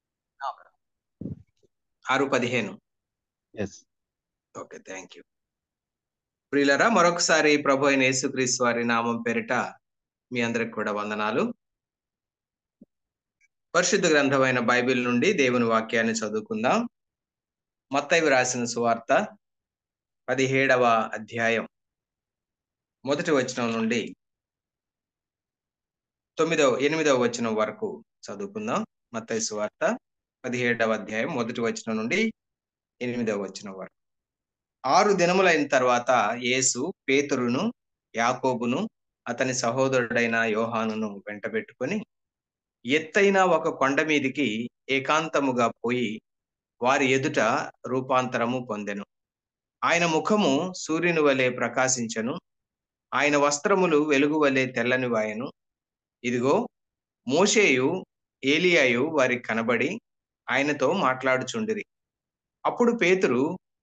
ఆరు పదిహేను ఎస్ ఓకే థ్యాంక్ యూ ప్రియులరా మరొకసారి ప్రభు అయిన యేసుక్రీస్తు వారి నామం పేరిట మీ అందరికి కూడా వందనాలు పరిశుద్ధ గ్రంథమైన బైబిల్ నుండి దేవుని వాక్యాన్ని చదువుకుందాం మత్తయి రాసిన సువార్త పదిహేడవ అధ్యాయం మొదటి వచనం నుండి తొమ్మిదవ ఎనిమిదవ వచనం వరకు చదువుకుందాం మత్తయి సువార్త పదిహేడవ అధ్యాయం మొదటి వచనం నుండి ఎనిమిదవ వచనం వరకు ఆరు దినములైన తర్వాత యేసు పేతురును యాకోబును అతని సహోదరుడైన యోహానును వెంటబెట్టుకొని ఎత్తైన ఒక కొండ మీదికి ఏకాంతముగా పోయి వారి ఎదుట రూపాంతరము పొందెను ఆయన ముఖము సూర్యుని వలె ప్రకాశించెను ఆయన వస్త్రములు వెలుగు వలె తెల్లని వాయను ఇదిగో మోషేయు ఏలియాయు వారికి కనబడి ఆయనతో మాట్లాడుచుండిరి అప్పుడు పేతురు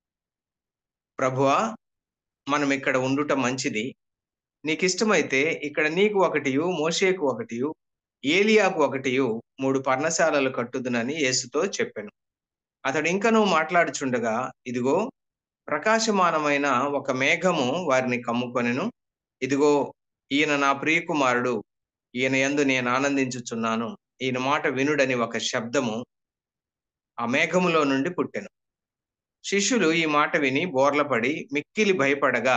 ప్రభువా మనం ఇక్కడ ఉండుట మంచిది నీకు ఇష్టమైతే ఇక్కడ నీకు ఒకటియు మోషేకు ఒకటియు ఏలియాకు ఒకటియు మూడు పర్ణశాలలు కట్టుదునని యేసుతో చెప్పాను అతడు ఇంకనూ మాట్లాడుచుండగా ఇదిగో ప్రకాశమానమైన ఒక మేఘము వారిని కమ్ముకొనెను ఇదిగో ఈయన నా ప్రియకుమారుడు ఈయన యందు నేను ఆనందించుచున్నాను ఈయన మాట వినుడని ఒక శబ్దము ఆ మేఘములో నుండి పుట్టెను శిష్యులు ఈ మాట విని బోర్లపడి మిక్కిలి భయపడగా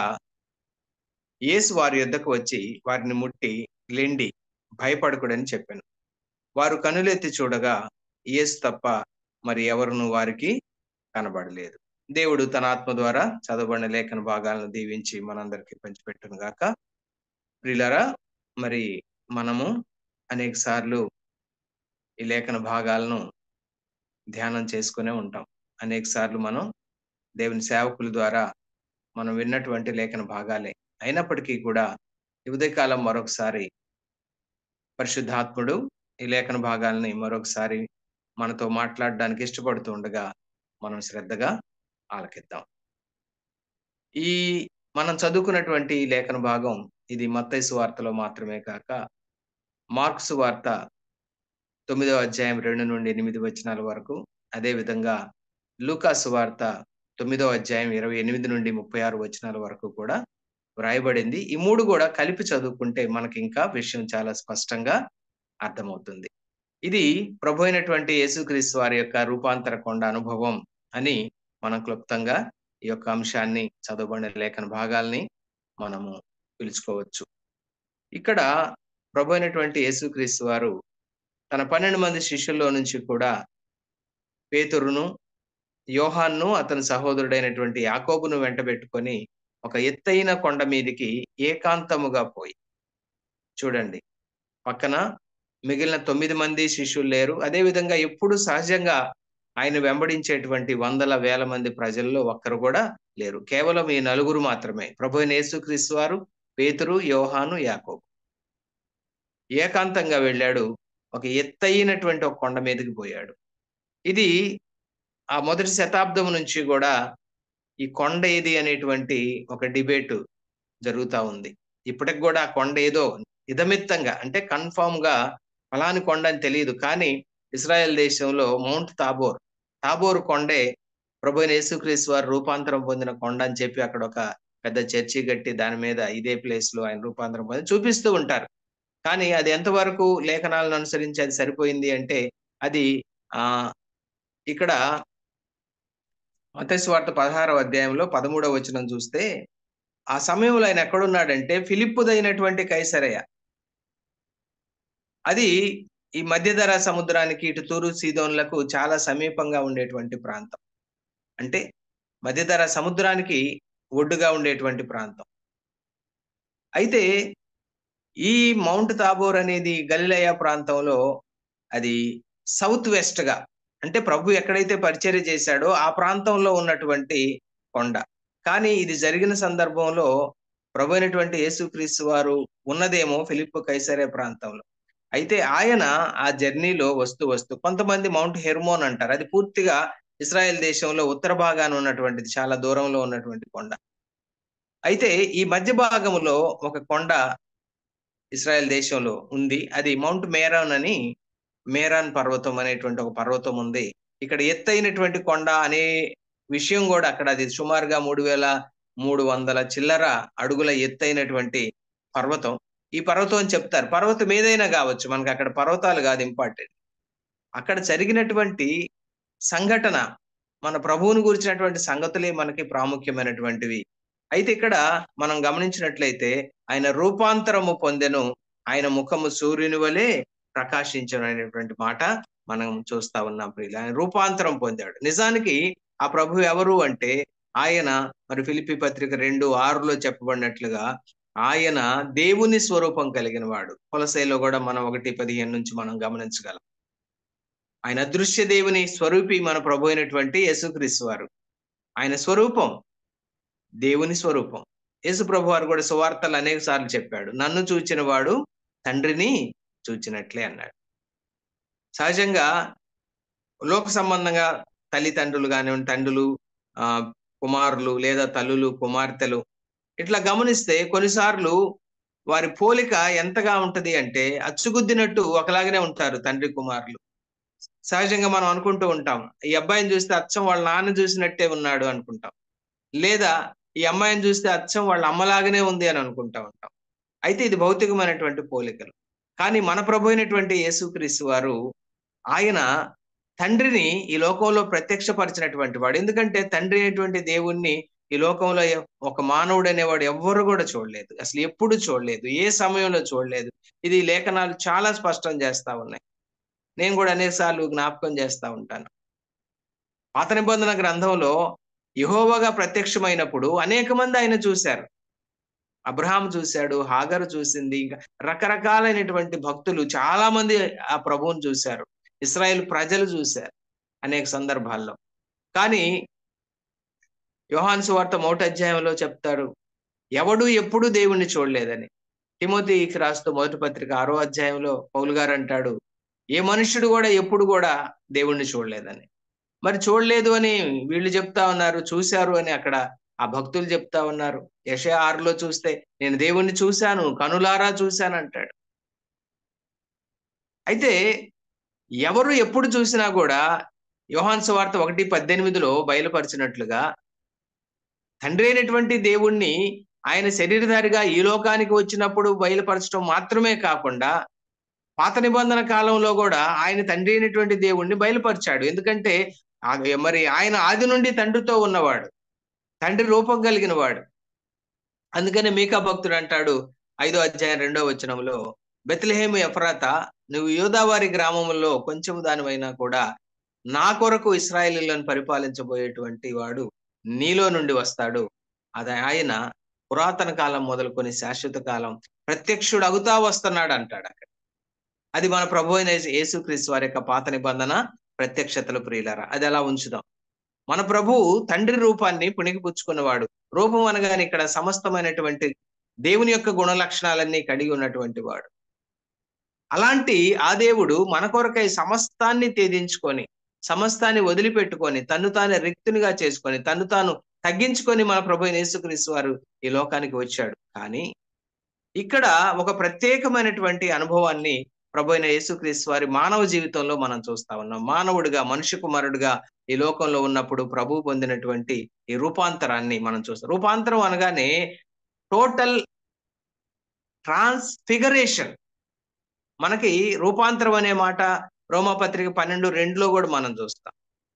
యేసు వారి యొద్దకు వచ్చి వారిని ముట్టి లెండి భయపడకుడని చెప్పాను వారు కనులెత్తి చూడగా యేసు తప్ప మరి ఎవరును వారికి కనబడలేదు దేవుడు తన ఆత్మ ద్వారా చదవబడిన లేఖన భాగాలను దీవించి మనందరికీ పంచిపెట్టును గాక ప్రియులరా మరి మనము అనేక సార్లు ఈ లేఖన భాగాలను ధ్యానం చేసుకునే ఉంటాం అనేక సార్లు మనం దేవుని సేవకుల ద్వారా మనం విన్నటువంటి లేఖన భాగాలే అయినప్పటికీ కూడా ఈ ఉదయకాలం మరొకసారి పరిశుద్ధాత్ముడు ఈ లేఖన భాగాల్ని మరొకసారి మనతో మాట్లాడడానికి ఇష్టపడుతూ ఉండగా మనం శ్రద్ధగా ఆలకిద్దాం ఈ మనం చదువుకున్నటువంటి ఈ లేఖన భాగం ఇది మత్తైసు వార్తలో మాత్రమే కాక మార్క్స్ వార్త తొమ్మిదవ అధ్యాయం రెండు నుండి ఎనిమిది వచనాల వరకు అదే విధంగా లూకాసు వార్త తొమ్మిదవ అధ్యాయం ఇరవై ఎనిమిది నుండి ముప్పై ఆరు వచనాల వరకు కూడా వ్రాయబడింది ఈ మూడు కూడా కలిపి చదువుకుంటే మనకి ఇంకా విషయం చాలా స్పష్టంగా అర్థమవుతుంది ఇది ప్రభు అయినటువంటి యేసుక్రీస్తు వారి యొక్క రూపాంతర కొండ అనుభవం అని మనం క్లుప్తంగా ఈ యొక్క అంశాన్ని చదవబడిన లేఖన భాగాల్ని మనము పిలుచుకోవచ్చు ఇక్కడ ప్రభు అయినటువంటి యేసుక్రీస్తు వారు తన పన్నెండు మంది శిష్యుల్లో నుంచి కూడా పేతురును యోహాన్ను అతని సహోదరుడైనటువంటి యాకోబును వెంటబెట్టుకొని ఒక ఎత్తైన కొండ మీదికి ఏకాంతముగా పోయి చూడండి పక్కన మిగిలిన తొమ్మిది మంది శిష్యులు లేరు అదే విధంగా ఎప్పుడు సహజంగా ఆయన వెంబడించేటువంటి వందల వేల మంది ప్రజల్లో ఒక్కరు కూడా లేరు కేవలం ఈ నలుగురు మాత్రమే ప్రభు యేసుక్రీస్తు వారు పేతురు యోహాను యాకోబు ఏకాంతంగా వెళ్ళాడు ఒక ఎత్తైనటువంటి ఒక కొండ మీదకి పోయాడు ఇది ఆ మొదటి శతాబ్దం నుంచి కూడా ఈ కొండ ఏది అనేటువంటి ఒక డిబేట్ జరుగుతూ ఉంది ఇప్పటికి కూడా ఆ కొండ ఏదో ఇదమిత్తంగా అంటే కన్ఫామ్ గా ఫలాని కొండ అని తెలియదు కానీ ఇస్రాయెల్ దేశంలో మౌంట్ తాబోర్ తాబోర్ కొండే ప్రభు యేసుక్రీస్తు వారు రూపాంతరం పొందిన కొండ అని చెప్పి అక్కడ ఒక పెద్ద చర్చి కట్టి దాని మీద ఇదే ప్లేస్ లో ఆయన రూపాంతరం పొంది చూపిస్తూ ఉంటారు కానీ అది ఎంతవరకు లేఖనాలను అనుసరించి అది సరిపోయింది అంటే అది ఆ ఇక్కడ మతస్వార్త పదహారవ అధ్యాయంలో పదమూడవ వచనం చూస్తే ఆ సమయంలో ఆయన ఎక్కడున్నాడంటే ఫిలిప్పుదైనటువంటి కైసరయ అది ఈ మధ్యధర సముద్రానికి ఇటు తూరు సీదోన్లకు చాలా సమీపంగా ఉండేటువంటి ప్రాంతం అంటే మధ్యధర సముద్రానికి ఒడ్డుగా ఉండేటువంటి ప్రాంతం అయితే ఈ మౌంట్ తాబోర్ అనేది గలిలయ ప్రాంతంలో అది సౌత్ వెస్ట్ గా అంటే ప్రభు ఎక్కడైతే పరిచర్య చేశాడో ఆ ప్రాంతంలో ఉన్నటువంటి కొండ కానీ ఇది జరిగిన సందర్భంలో ప్రభు అయినటువంటి యేసుక్రీస్తు వారు ఉన్నదేమో ఫిలిప్ కైసరే ప్రాంతంలో అయితే ఆయన ఆ జర్నీలో వస్తూ వస్తూ కొంతమంది మౌంట్ హెర్మోన్ అంటారు అది పూర్తిగా ఇస్రాయెల్ దేశంలో ఉత్తర భాగాన ఉన్నటువంటిది చాలా దూరంలో ఉన్నటువంటి కొండ అయితే ఈ మధ్య భాగంలో ఒక కొండ ఇస్రాయెల్ దేశంలో ఉంది అది మౌంట్ మేరాన్ అని మేరాన్ పర్వతం అనేటువంటి ఒక పర్వతం ఉంది ఇక్కడ ఎత్తైనటువంటి కొండ అనే విషయం కూడా అక్కడ అది సుమారుగా మూడు వేల మూడు వందల చిల్లర అడుగుల ఎత్తైనటువంటి పర్వతం ఈ పర్వతం అని చెప్తారు పర్వతం ఏదైనా కావచ్చు మనకి అక్కడ పర్వతాలు కాదు ఇంపార్టెంట్ అక్కడ జరిగినటువంటి సంఘటన మన ప్రభువుని గురించినటువంటి సంగతులే మనకి ప్రాముఖ్యమైనటువంటివి అయితే ఇక్కడ మనం గమనించినట్లయితే ఆయన రూపాంతరము పొందెను ఆయన ముఖము సూర్యుని వలె ప్రకాశించను అనేటువంటి మాట మనం చూస్తా ఉన్నాం ప్రియులు ఆయన రూపాంతరం పొందాడు నిజానికి ఆ ప్రభు ఎవరు అంటే ఆయన మరి ఫిలిపి పత్రిక రెండు ఆరులో చెప్పబడినట్లుగా ఆయన దేవుని స్వరూపం కలిగిన వాడు కొలసైలో కూడా మనం ఒకటి పదిహేను నుంచి మనం గమనించగలం ఆయన అదృశ్య దేవుని స్వరూపి మన ప్రభు అయినటువంటి యేసుక్రీస్తు వారు ఆయన స్వరూపం దేవుని స్వరూపం యేసు ప్రభు వారు కూడా సువార్తలు అనేక సార్లు చెప్పాడు నన్ను చూచిన వాడు తండ్రిని చూచినట్లే అన్నాడు సహజంగా లోక సంబంధంగా తల్లిదండ్రులు కానివ్వండి తండ్రులు ఆ కుమారులు లేదా తల్లులు కుమార్తెలు ఇట్లా గమనిస్తే కొన్నిసార్లు వారి పోలిక ఎంతగా ఉంటది అంటే అచ్చుగుద్దినట్టు ఒకలాగానే ఉంటారు తండ్రి కుమారులు సహజంగా మనం అనుకుంటూ ఉంటాం ఈ అబ్బాయిని చూస్తే అచ్చం వాళ్ళ నాన్న చూసినట్టే ఉన్నాడు అనుకుంటాం లేదా ఈ అమ్మాయిని చూస్తే అచ్చం వాళ్ళ అమ్మలాగానే ఉంది అని అనుకుంటా ఉంటాం అయితే ఇది భౌతికమైనటువంటి పోలికలు కానీ మన ప్రభు అయినటువంటి యేసుక్రీస్తు వారు ఆయన తండ్రిని ఈ లోకంలో ప్రత్యక్షపరిచినటువంటి వాడు ఎందుకంటే తండ్రి అయినటువంటి దేవుణ్ణి ఈ లోకంలో ఎ- ఒక మానవుడు అనేవాడు ఎవ్వరు కూడా చూడలేదు అసలు ఎప్పుడు చూడలేదు ఏ సమయంలో చూడలేదు ఇది ఈ లేఖనాలు చాలా స్పష్టం చేస్తా ఉన్నాయి నేను కూడా అనేకసార్లు జ్ఞాపకం చేస్తా ఉంటాను పాత నిబంధన గ్రంథంలో యహోవగా ప్రత్యక్షమైనప్పుడు అనేక మంది ఆయన చూశారు అబ్రహాం చూశాడు హాగరు చూసింది ఇంకా రకరకాలైనటువంటి భక్తులు చాలా మంది ఆ ప్రభువుని చూశారు ఇస్రాయేల్ ప్రజలు చూశారు అనేక సందర్భాల్లో కానీ యోహాన్ సువార్త మొదటి అధ్యాయంలో చెప్తారు ఎవడు ఎప్పుడు దేవుణ్ణి చూడలేదని తిమోతికి రాస్తూ మొదటి పత్రిక ఆరో అధ్యాయంలో పౌలు గారు అంటాడు ఏ మనుష్యుడు కూడా ఎప్పుడు కూడా దేవుణ్ణి చూడలేదని మరి చూడలేదు అని వీళ్ళు చెప్తా ఉన్నారు చూశారు అని అక్కడ ఆ భక్తులు చెప్తా ఉన్నారు యశ ఆరులో చూస్తే నేను దేవుణ్ణి చూశాను కనులారా చూశాను అంటాడు అయితే ఎవరు ఎప్పుడు చూసినా కూడా యోహాన్ సువార్త ఒకటి పద్దెనిమిదిలో బయలుపరిచినట్లుగా తండ్రి అయినటువంటి దేవుణ్ణి ఆయన శరీరధారిగా ఈ లోకానికి వచ్చినప్పుడు బయలుపరచడం మాత్రమే కాకుండా పాత నిబంధన కాలంలో కూడా ఆయన తండ్రి అయినటువంటి దేవుణ్ణి బయలుపరిచాడు ఎందుకంటే ఆ- మరి ఆయన ఆది నుండి తండ్రితో ఉన్నవాడు తండ్రి రూపం కలిగిన వాడు అందుకని మీకా భక్తుడు అంటాడు ఐదో అధ్యాయం రెండో వచనంలో బెత్లహేము ఎఫ్రాత నువ్వు యోదావారి గ్రామంలో కొంచెం దానివైనా కూడా నా కొరకు ఇస్రాయేలీలను పరిపాలించబోయేటువంటి వాడు నీలో నుండి వస్తాడు అది ఆయన పురాతన కాలం మొదలుకొని శాశ్వత కాలం ప్రత్యక్షుడు అగుతా వస్తున్నాడు అంటాడు అక్కడ అది మన ప్రభు అయిన యేసు- యేసుక్రీస్తు వారి యొక్క పాత నిబంధన ప్రత్యక్షతలు ప్రియులారా అది అలా ఉంచుదాం మన ప్రభువు తండ్రి రూపాన్ని పుణికిపుచ్చుకున్నవాడు రూపం అనగానే ఇక్కడ సమస్తమైనటువంటి దేవుని యొక్క గుణ లక్షణాలన్నీ కలిగి ఉన్నటువంటి వాడు అలాంటి ఆ దేవుడు మన కొరకై సమస్తాన్ని త్యజించుకొని సమస్తాన్ని వదిలిపెట్టుకొని తన్ను తాను రిక్తునిగా చేసుకొని తన్ను తాను తగ్గించుకొని మన ప్రభు అయిన యేసుక్రీస్తు వారు ఈ లోకానికి వచ్చాడు కానీ ఇక్కడ ఒక ప్రత్యేకమైనటువంటి అనుభవాన్ని ప్రభు అయిన యేసుక్రీస్తు వారి మానవ జీవితంలో మనం చూస్తా ఉన్నాం మానవుడిగా మనుష్య కుమారుడిగా ఈ లోకంలో ఉన్నప్పుడు ప్రభు పొందినటువంటి ఈ రూపాంతరాన్ని మనం చూస్తాం రూపాంతరం అనగానే టోటల్ ట్రాన్స్ఫిగరేషన్ మనకి రూపాంతరం అనే మాట రోమపత్రిక పన్నెండు రెండులో కూడా మనం చూస్తాం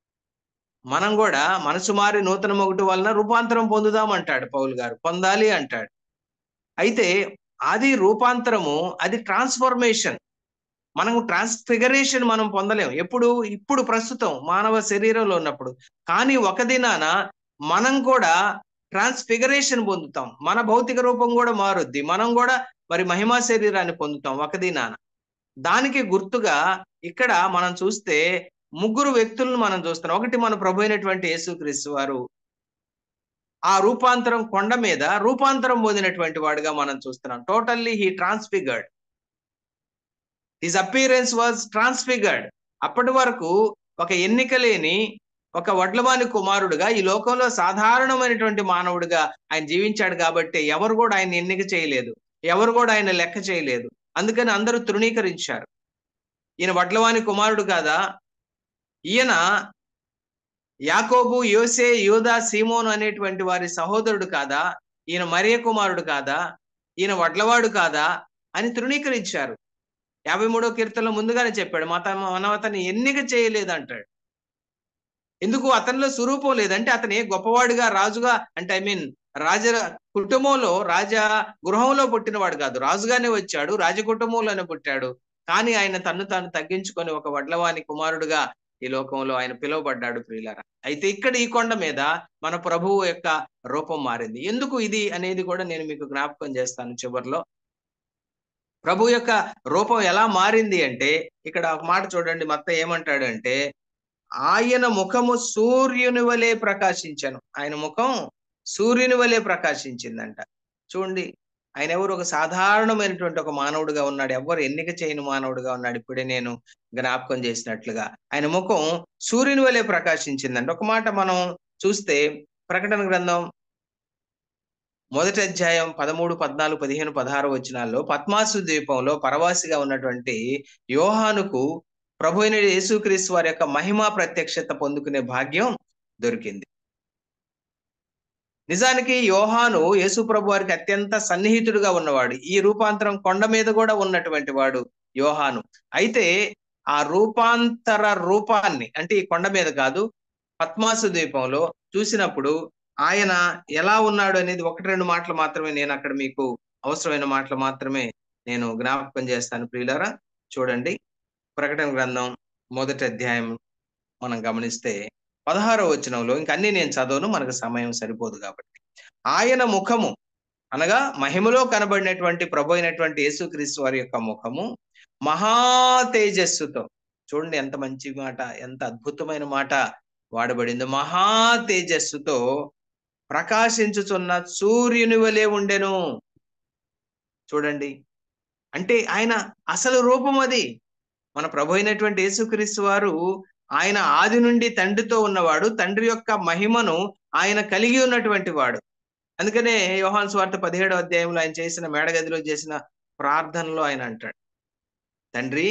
మనం కూడా మనసు మారి నూతన మొగుటు వలన రూపాంతరం పొందుదాం అంటాడు పౌల్ గారు పొందాలి అంటాడు అయితే అది రూపాంతరము అది ట్రాన్స్ఫర్మేషన్ మనం ట్రాన్స్ఫిగరేషన్ మనం పొందలేం ఎప్పుడు ఇప్పుడు ప్రస్తుతం మానవ శరీరంలో ఉన్నప్పుడు కానీ ఒక దినాన మనం కూడా ట్రాన్స్ఫిగరేషన్ పొందుతాం మన భౌతిక రూపం కూడా మారుద్ది మనం కూడా మరి మహిమా శరీరాన్ని పొందుతాం ఒక దినాన దానికి గుర్తుగా ఇక్కడ మనం చూస్తే ముగ్గురు వ్యక్తులను మనం చూస్తున్నాం ఒకటి మన ప్రభు అయినటువంటి యేసుక్రీస్తు వారు ఆ రూపాంతరం కొండ మీద రూపాంతరం పొందినటువంటి వాడుగా మనం చూస్తున్నాం totally he transfigured his appearance was transfigured అప్పటి వరకు ఒక ఎన్నిక లేని ఒక వడ్లవాని కుమారుడుగా ఈ లోకంలో సాధారణమైనటువంటి మానవుడిగా ఆయన జీవించాడు కాబట్టి ఎవరు కూడా ఆయన ఎన్నిక చేయలేదు ఎవరు కూడా ఆయన లెక్క చేయలేదు అందుకని అందరూ తృణీకరించారు ఈయన వడ్లవాని కుమారుడు కాదా ఈయన యాకోబు యోసే యోధా సీమోను అనేటువంటి వారి సహోదరుడు కాదా ఈయన మరియ కుమారుడు కాదా ఈయన వడ్లవాడు కాదా అని తృణీకరించారు యాభై మూడో కీర్తనలో ముందుగానే చెప్పాడు మా తన మనం అతన్ని ఎన్నిక చేయలేదు అంటాడు ఎందుకు అతనిలో స్వరూపం లేదంటే అతని గొప్పవాడుగా రాజుగా అంటే ఐ మీన్ రాజ కుటుంబంలో రాజా గృహంలో పుట్టినవాడు కాదు రాజుగానే వచ్చాడు రాజ కుటుంబంలోనే పుట్టాడు కానీ ఆయన తన్ను తాను తగ్గించుకొని ఒక వడ్లవాని కుమారుడుగా ఈ లోకంలో ఆయన పిలువబడ్డాడు ప్రియులారా అయితే ఇక్కడ ఈ కొండ మీద మన ప్రభువు యొక్క రూపం మారింది ఎందుకు ఇది అనేది కూడా నేను మీకు జ్ఞాపకం చేస్తాను చివరిలో ప్రభు యొక్క రూపం ఎలా మారింది అంటే ఇక్కడ ఒక మాట చూడండి మత్త ఏమంటాడు అంటే ఆయన ముఖము సూర్యుని వలె ప్రకాశించను ఆయన ముఖం సూర్యుని వలె ప్రకాశించిందంట చూడండి ఆయన ఎవరు ఒక సాధారణమైనటువంటి ఒక మానవుడిగా ఉన్నాడు ఎవరు ఎన్నిక చేయని మానవుడిగా ఉన్నాడు ఇప్పుడే నేను జ్ఞాపకం చేసినట్లుగా ఆయన ముఖం సూర్యుని వలె ప్రకాశించిందండి ఒక మాట మనం చూస్తే ప్రకటన గ్రంథం మొదటి అధ్యాయం పదమూడు పద్నాలుగు పదిహేను పదహారు వచనాల్లో పద్మాసు ద్వీపంలో పరవాసిగా ఉన్నటువంటి యోహానుకు ప్రభు అయిన యేసుక్రీస్తు వారి యొక్క మహిమా ప్రత్యక్షత పొందుకునే భాగ్యం దొరికింది నిజానికి యోహాను యేసు ప్రభు వారికి అత్యంత సన్నిహితుడుగా ఉన్నవాడు ఈ రూపాంతరం కొండ మీద కూడా ఉన్నటువంటి వాడు యోహాను అయితే ఆ రూపాంతర రూపాన్ని అంటే ఈ కొండ మీద కాదు పద్మాసు ద్వీపంలో చూసినప్పుడు ఆయన ఎలా ఉన్నాడు అనేది ఒకటి రెండు మాటలు మాత్రమే నేను అక్కడ మీకు అవసరమైన మాటలు మాత్రమే నేను జ్ఞాపకం చేస్తాను ప్రియులారా చూడండి ప్రకటన గ్రంథం మొదటి అధ్యాయం మనం గమనిస్తే పదహారో వచనంలో ఇంక అన్ని నేను చదవను మనకు సమయం సరిపోదు కాబట్టి ఆయన ముఖము అనగా మహిమలో కనబడినటువంటి ప్రభు అయినటువంటి యేసుక్రీస్తు వారి యొక్క ముఖము మహా తేజస్సుతో చూడండి ఎంత మంచి మాట ఎంత అద్భుతమైన మాట వాడబడింది మహా తేజస్సుతో ప్రకాశించుచున్న సూర్యుని వలె ఉండెను చూడండి అంటే ఆయన అసలు రూపం అది మన ప్రభు అయినటువంటి యేసుక్రీస్తు వారు ఆయన ఆది నుండి తండ్రితో ఉన్నవాడు తండ్రి యొక్క మహిమను ఆయన కలిగి ఉన్నటువంటి వాడు అందుకనే యోహాన్ స్వార్థ పదిహేడో అధ్యాయంలో ఆయన చేసిన మేడగదిలో చేసిన ప్రార్థనలో ఆయన అంటాడు తండ్రి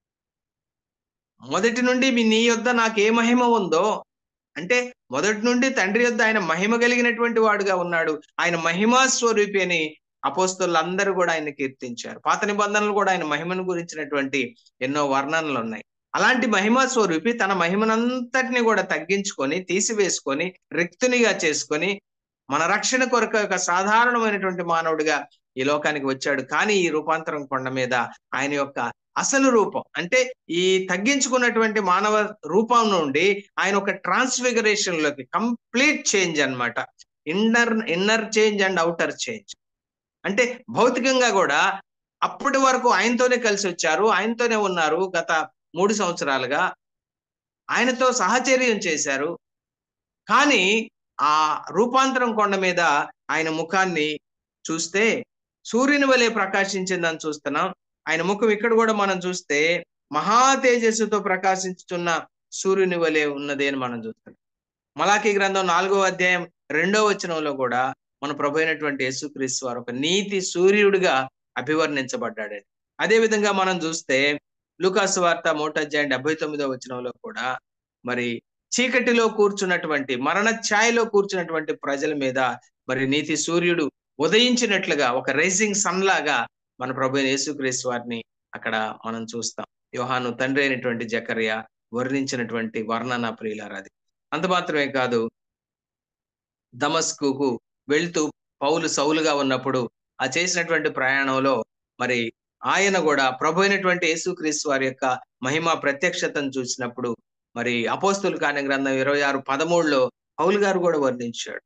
మొదటి నుండి మీ నీ యొద్ద నాకు ఏ మహిమ ఉందో అంటే మొదటి నుండి తండ్రి యొద్ద ఆయన మహిమ కలిగినటువంటి వాడుగా ఉన్నాడు ఆయన మహిమా స్వరూపి అని అపోస్తులందరూ కూడా ఆయన కీర్తించారు పాత నిబంధనలు కూడా ఆయన మహిమను గురించినటువంటి ఎన్నో వర్ణనలు ఉన్నాయి అలాంటి మహిమా స్వరూపి తన మహిమనంతటిని కూడా తగ్గించుకొని తీసివేసుకొని రిక్తునిగా చేసుకొని మన రక్షణ కొరకు ఒక సాధారణమైనటువంటి మానవుడిగా ఈ లోకానికి వచ్చాడు కానీ ఈ రూపాంతరం కొండ మీద ఆయన యొక్క అసలు రూపం అంటే ఈ తగ్గించుకున్నటువంటి మానవ రూపం నుండి ఆయన ఒక ట్రాన్స్ఫిగరేషన్ లోకి కంప్లీట్ చేంజ్ అన్నమాట inner inner change and outer change అంటే భౌతికంగా కూడా అప్పటి వరకు ఆయనతోనే కలిసి వచ్చారు ఆయనతోనే ఉన్నారు గత మూడు సంవత్సరాలుగా ఆయనతో సహచర్యం చేశారు కానీ ఆ రూపాంతరం కొండ మీద ఆయన ముఖాన్ని చూస్తే సూర్యుని వలె ప్రకాశించిందని చూస్తున్నాం ఆయన ముఖం ఇక్కడ కూడా మనం చూస్తే మహా తేజస్సుతో ప్రకాశించుతున్న సూర్యుని వలె ఉన్నది అని మనం చూస్తున్నాం మలాఖీ గ్రంథం నాలుగో అధ్యాయం రెండో వచనంలో కూడా మన ప్రభు అయినటువంటి యేసుక్రీస్తు వారు ఒక నీతి సూర్యుడిగా అభివర్ణించబడ్డాడండి అదే విధంగా మనం చూస్తే లూకాసు వార్త మూట అధ్యాయం డెబ్బై తొమ్మిదో వచనంలో కూడా మరి చీకటిలో కూర్చున్నటువంటి మరణ ఛాయలో కూర్చున్నటువంటి ప్రజల మీద మరి నీతి సూర్యుడు ఉదయించినట్లుగా ఒక రైజింగ్ సన్ లాగా మన ప్రభు అయిన యేసుక్రీస్తు వారిని అక్కడ మనం చూస్తాం యోహాను తండ్రి అయినటువంటి జకర్య వర్ణించినటువంటి వర్ణన ప్రియులారాది అంత మాత్రమే కాదు దమస్కుకు వెళ్తూ పౌలు సౌలుగా ఉన్నప్పుడు ఆ చేసినటువంటి ప్రయాణంలో మరి ఆయన కూడా ప్రభు అయినటువంటి యేసుక్రీస్తు వారి యొక్క మహిమ ప్రత్యక్షతను చూసినప్పుడు మరి అపోస్తులు కాని గ్రంథం ఇరవై ఆరు పదమూడులో పౌలు గారు కూడా వర్ణించాడు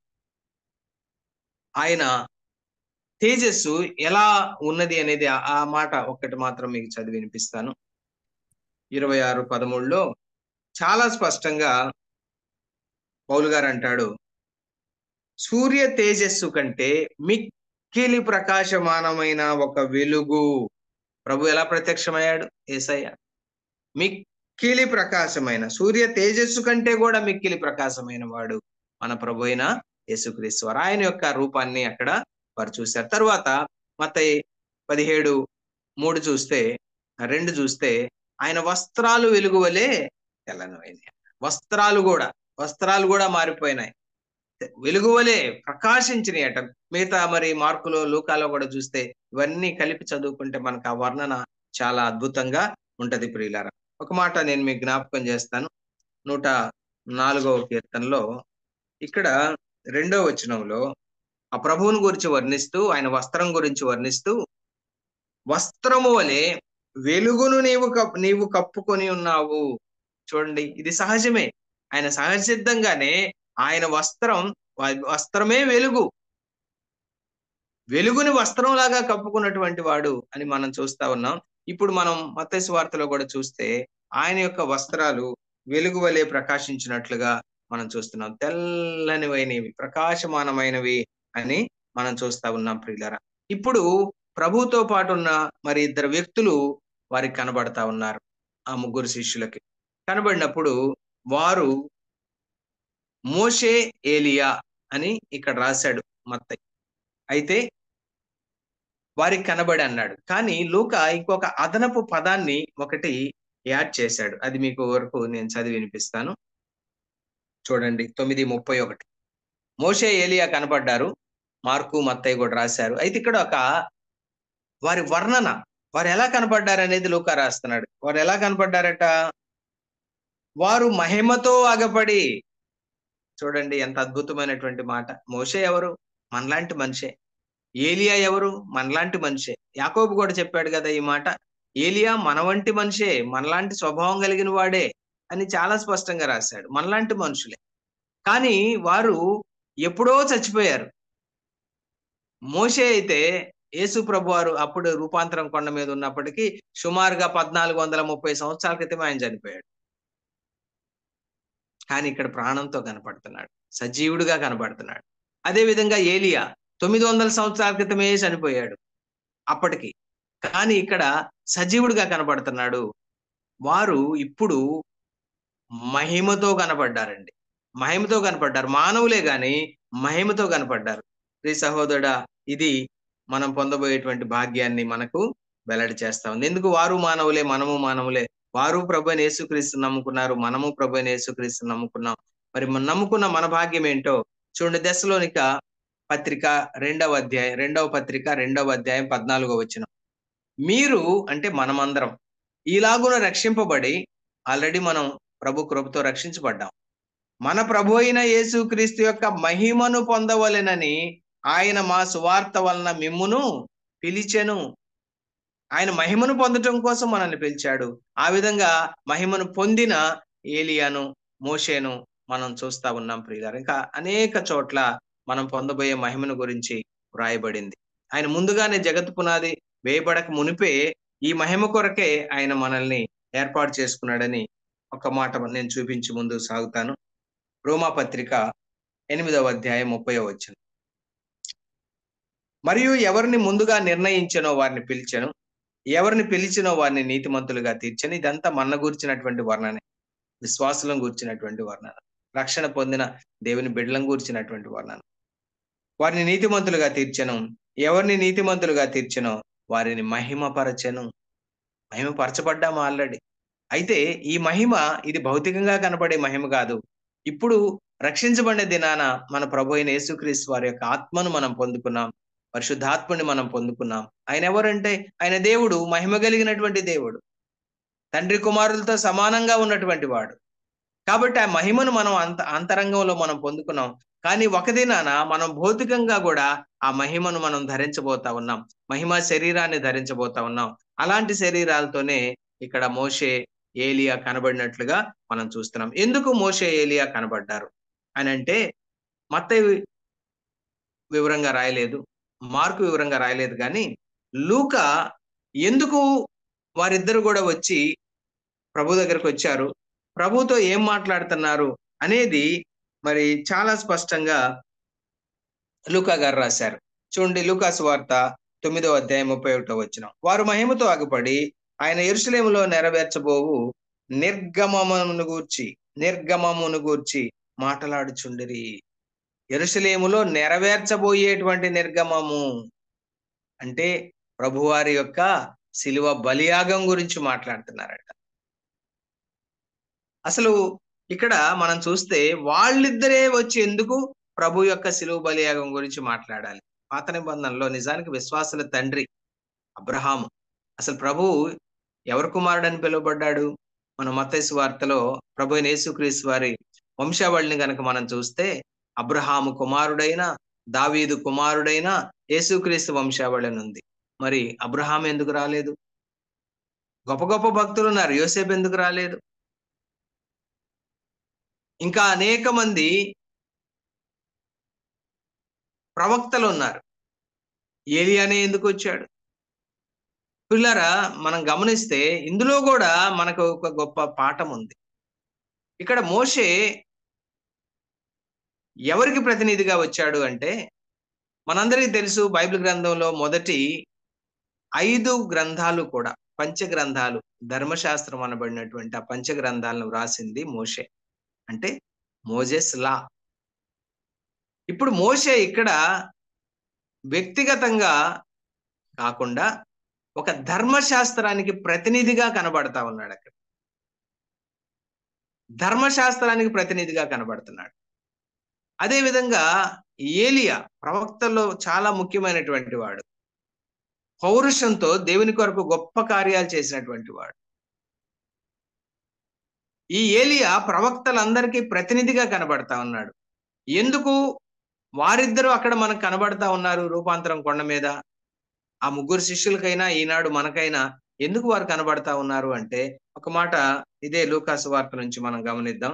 ఆయన తేజస్సు ఎలా ఉన్నది అనేది ఆ- ఆ మాట ఒక్కటి మాత్రం మీకు చదివి వినిపిస్తాను ఇరవై ఆరు పదమూడులో చాలా స్పష్టంగా పౌలు గారు అంటాడు సూర్య తేజస్సు కంటే మిక్కిలి ప్రకాశమానమైన ఒక వెలుగు ప్రభు ఎలా ప్రత్యక్షమయ్యాడు ఏసయ్య మిక్కిలి ప్రకాశమైన సూర్య తేజస్సు కంటే కూడా మిక్కిలి ప్రకాశమైన వాడు మన ప్రభు అయిన యేసుక్రీస్తు వారు ఆయన యొక్క రూపాన్ని అక్కడ వారు చూశారు తర్వాత మత్తయి పదిహేడు మూడు చూస్తే రెండు చూస్తే ఆయన వస్త్రాలు వెలుగు వలె తెల్లనైనాయి వస్త్రాలు కూడా వస్త్రాలు కూడా మారిపోయినాయి వెలుగు వలె ప్రకాశించినాయి అట మిగతా మరి మార్కులో లూకాలో కూడా చూస్తే ఇవన్నీ కలిపి చదువుకుంటే మనకు ఆ వర్ణన చాలా అద్భుతంగా ఉంటది ప్రియులారా ఒక మాట నేను మీకు జ్ఞాపకం చేస్తాను నూట నాలుగవ కీర్తనలో ఇక్కడ రెండో వచనంలో ఆ ప్రభువుని గురించి వర్ణిస్తూ ఆయన వస్త్రం గురించి వర్ణిస్తూ వస్త్రము వలె వెలుగును నీవు కప్ నీవు కప్పుకొని ఉన్నావు చూడండి ఇది సహజమే ఆయన సహజ సిద్ధంగానే ఆయన వస్త్రం వ- వస్త్రమే వెలుగు వెలుగుని వస్త్రంలాగా కప్పుకున్నటువంటి వాడు అని మనం చూస్తా ఉన్నాం ఇప్పుడు మనం మత్తయి వార్తలో కూడా చూస్తే ఆయన యొక్క వస్త్రాలు వెలుగు వలె ప్రకాశించినట్లుగా మనం చూస్తున్నాం తెల్లనివైనవి ప్రకాశమానమైనవి అని మనం చూస్తా ఉన్నాం ప్రియులరా ఇప్పుడు ప్రభుతో పాటు ఉన్న మరి ఇద్దరు వ్యక్తులు వారికి కనబడతా ఉన్నారు ఆ ముగ్గురు శిష్యులకి కనబడినప్పుడు వారు మోషే ఏలియా అని ఇక్కడ రాశాడు మత్తయి అయితే వారికి కనబడి అన్నాడు కానీ లూక ఇంకొక అదనపు పదాన్ని ఒకటి యాడ్ చేశాడు అది మీకు వరకు నేను చదివి వినిపిస్తాను చూడండి తొమ్మిది ముప్పై ఒకటి మోషే ఏలియా కనబడ్డారు మార్కు మత్తయ్య కూడా రాశారు అయితే ఇక్కడ ఒక వారి వర్ణన వారు ఎలా కనపడ్డారు అనేది లూకా రాస్తున్నాడు వారు ఎలా కనపడ్డారట వారు మహిమతో అగపడి చూడండి ఎంత అద్భుతమైనటువంటి మాట మోషే ఎవరు మనలాంటి మనిషే ఏలియా ఎవరు మనలాంటి మనిషే యాకోబు కూడా చెప్పాడు కదా ఈ మాట ఏలియా మన వంటి మనిషే మనలాంటి స్వభావం కలిగిన వాడే అని చాలా స్పష్టంగా రాశాడు మనలాంటి మనుషులే కానీ వారు ఎప్పుడో చచ్చిపోయారు మోషే అయితే యేసు ప్రభు వారు అప్పుడు రూపాంతరం కొండ మీద ఉన్నప్పటికీ సుమారుగా పద్నాలుగు వందల ముప్పై సంవత్సరాల క్రితం ఆయన చనిపోయాడు కానీ ఇక్కడ ప్రాణంతో కనపడుతున్నాడు సజీవుడిగా కనపడుతున్నాడు అదే విధంగా ఏలియా తొమ్మిది వందల సంవత్సరాల క్రితమే చనిపోయాడు అప్పటికి కానీ ఇక్కడ సజీవుడిగా కనపడుతున్నాడు వారు ఇప్పుడు మహిమతో కనపడ్డారండి మహిమతో కనపడ్డారు మానవులే గాని మహిమతో కనపడ్డారు శ్రీ సహోదరుడా ఇది మనం పొందబోయేటువంటి భాగ్యాన్ని మనకు వెల్లడి చేస్తా ఉంది ఎందుకు వారు మానవులే మనము మానవులే వారు ప్రభు యేసుక్రీస్తు నమ్ముకున్నారు మనము ప్రభు యేసుక్రీస్తు నమ్ముకున్నాం మరి మనం నమ్ముకున్న మన భాగ్యం ఏంటో చూడండి దశలోనిక పత్రిక రెండవ అధ్యాయం రెండవ పత్రిక రెండవ అధ్యాయం పద్నాలుగో వచ్చిన మీరు అంటే మనమందరం ఈలాగున రక్షింపబడి ఆల్రెడీ మనం ప్రభు కృపతో రక్షించబడ్డాం మన ప్రభు అయిన యేసుక్రీస్తు యొక్క మహిమను పొందవలెనని ఆయన మా సువార్త వలన మిమ్మును పిలిచెను ఆయన మహిమను పొందటం కోసం మనల్ని పిలిచాడు ఆ విధంగా మహిమను పొందిన ఏలియాను మోషేను మనం చూస్తా ఉన్నాం ప్రియులారు ఇంకా అనేక చోట్ల మనం పొందబోయే మహిమను గురించి వ్రాయబడింది ఆయన ముందుగానే జగత్ పునాది వేయబడక మునిపే ఈ మహిమ కొరకే ఆయన మనల్ని ఏర్పాటు చేసుకున్నాడని ఒక మాట నేను చూపించి ముందు సాగుతాను రోమా పత్రిక ఎనిమిదవ అధ్యాయం ముప్పయో వచ్చిన మరియు ఎవరిని ముందుగా నిర్ణయించనో వారిని పిలిచను ఎవరిని పిలిచినో వారిని నీతిమంతులుగా తీర్చని ఇదంతా మన్న గూర్చినటువంటి వర్ణనే విశ్వాసులం గూర్చినటువంటి వర్ణన రక్షణ పొందిన దేవుని బిడ్డలం గూర్చినటువంటి వర్ణన వారిని నీతిమంతులుగా తీర్చను ఎవరిని నీతిమంతులుగా తీర్చనో వారిని మహిమపరచను మహిమపరచబడ్డాము ఆల్రెడీ అయితే ఈ మహిమ ఇది భౌతికంగా కనబడే మహిమ కాదు ఇప్పుడు రక్షించబడిన దినాన మన ప్రభు అయిన యేసుక్రీస్తు వారి యొక్క ఆత్మను మనం పొందుకున్నాం పరిశుద్ధాత్మని మనం పొందుకున్నాం ఆయన ఎవరంటే ఆయన దేవుడు మహిమ కలిగినటువంటి దేవుడు తండ్రి కుమారులతో సమానంగా ఉన్నటువంటి వాడు కాబట్టి ఆ మహిమను మనం అంత అంతరంగంలో మనం పొందుకున్నాం కానీ ఒక దినాన మనం భౌతికంగా కూడా ఆ మహిమను మనం ధరించబోతా ఉన్నాం మహిమ శరీరాన్ని ధరించబోతా ఉన్నాం అలాంటి శరీరాలతోనే ఇక్కడ మోషే ఏలియా కనబడినట్లుగా మనం చూస్తున్నాం ఎందుకు మోషే ఏలియా కనబడ్డారు అని అంటే మత్తయి వివరంగా రాయలేదు మార్కు వివరంగా రాయలేదు కానీ లూక ఎందుకు వారిద్దరు కూడా వచ్చి ప్రభు దగ్గరకు వచ్చారు ప్రభుతో ఏం మాట్లాడుతున్నారు అనేది మరి చాలా స్పష్టంగా లూకా గారు రాశారు చూడండి లూకాసు వార్త తొమ్మిదో అధ్యాయం ముప్పై ఒకటో వచ్చిన వారు మహిమతో ఆగుపడి ఆయన ఎరుసలేములో నెరవేర్చబోవు నిర్గమమును గూర్చి నిర్గమమును గూర్చి మాట్లాడుచుండిరి ఎరుసలేములో నెరవేర్చబోయేటువంటి నిర్గమము అంటే ప్రభువారి యొక్క శిలువ బలియాగం గురించి మాట్లాడుతున్నారట అసలు ఇక్కడ మనం చూస్తే వాళ్ళిద్దరే వచ్చి ఎందుకు ప్రభు యొక్క శిలువ బలియాగం గురించి మాట్లాడాలి పాత నిబంధనలో నిజానికి విశ్వాసుల తండ్రి అబ్రహాము అసలు ప్రభు ఎవరు కుమారుడని పిలువబడ్డాడు మన మతేసు వార్తలో ప్రభు యేసుక్రీస్తు వారి వంశావళిని గనక మనం చూస్తే అబ్రహాము కుమారుడైన దావీదు కుమారుడైన యేసుక్రీస్తు వంశావళి అని ఉంది మరి అబ్రహాం ఎందుకు రాలేదు గొప్ప గొప్ప భక్తులు ఉన్నారు యోసేపు ఎందుకు రాలేదు ఇంకా అనేక మంది ప్రవక్తలు ఉన్నారు ఏలియానే ఎందుకు వచ్చాడు పిల్లరా మనం గమనిస్తే ఇందులో కూడా మనకు ఒక గొప్ప పాఠం ఉంది ఇక్కడ మోషే ఎవరికి ప్రతినిధిగా వచ్చాడు అంటే మనందరికీ తెలుసు బైబిల్ గ్రంథంలో మొదటి ఐదు గ్రంథాలు కూడా పంచ గ్రంథాలు ధర్మశాస్త్రం అనబడినటువంటి ఆ పంచ గ్రంథాలను వ్రాసింది మోషే అంటే మోజెస్ లా ఇప్పుడు మోషే ఇక్కడ వ్యక్తిగతంగా కాకుండా ఒక ధర్మశాస్త్రానికి ప్రతినిధిగా కనబడతా ఉన్నాడు అక్కడ ధర్మశాస్త్రానికి ప్రతినిధిగా కనబడుతున్నాడు అదేవిధంగా ఏలియా ప్రవక్తల్లో చాలా ముఖ్యమైనటువంటి వాడు పౌరుషంతో దేవుని కొరకు గొప్ప కార్యాలు చేసినటువంటి వాడు ఈ ఏలియా ప్రవక్తలందరికీ ప్రతినిధిగా కనబడతా ఉన్నాడు ఎందుకు వారిద్దరూ అక్కడ మనకు కనబడతా ఉన్నారు రూపాంతరం కొండ మీద ఆ ముగ్గురు శిష్యులకైనా ఈనాడు మనకైనా ఎందుకు వారు కనబడతా ఉన్నారు అంటే ఒక మాట ఇదే లూకాసు వార్త నుంచి మనం గమనిద్దాం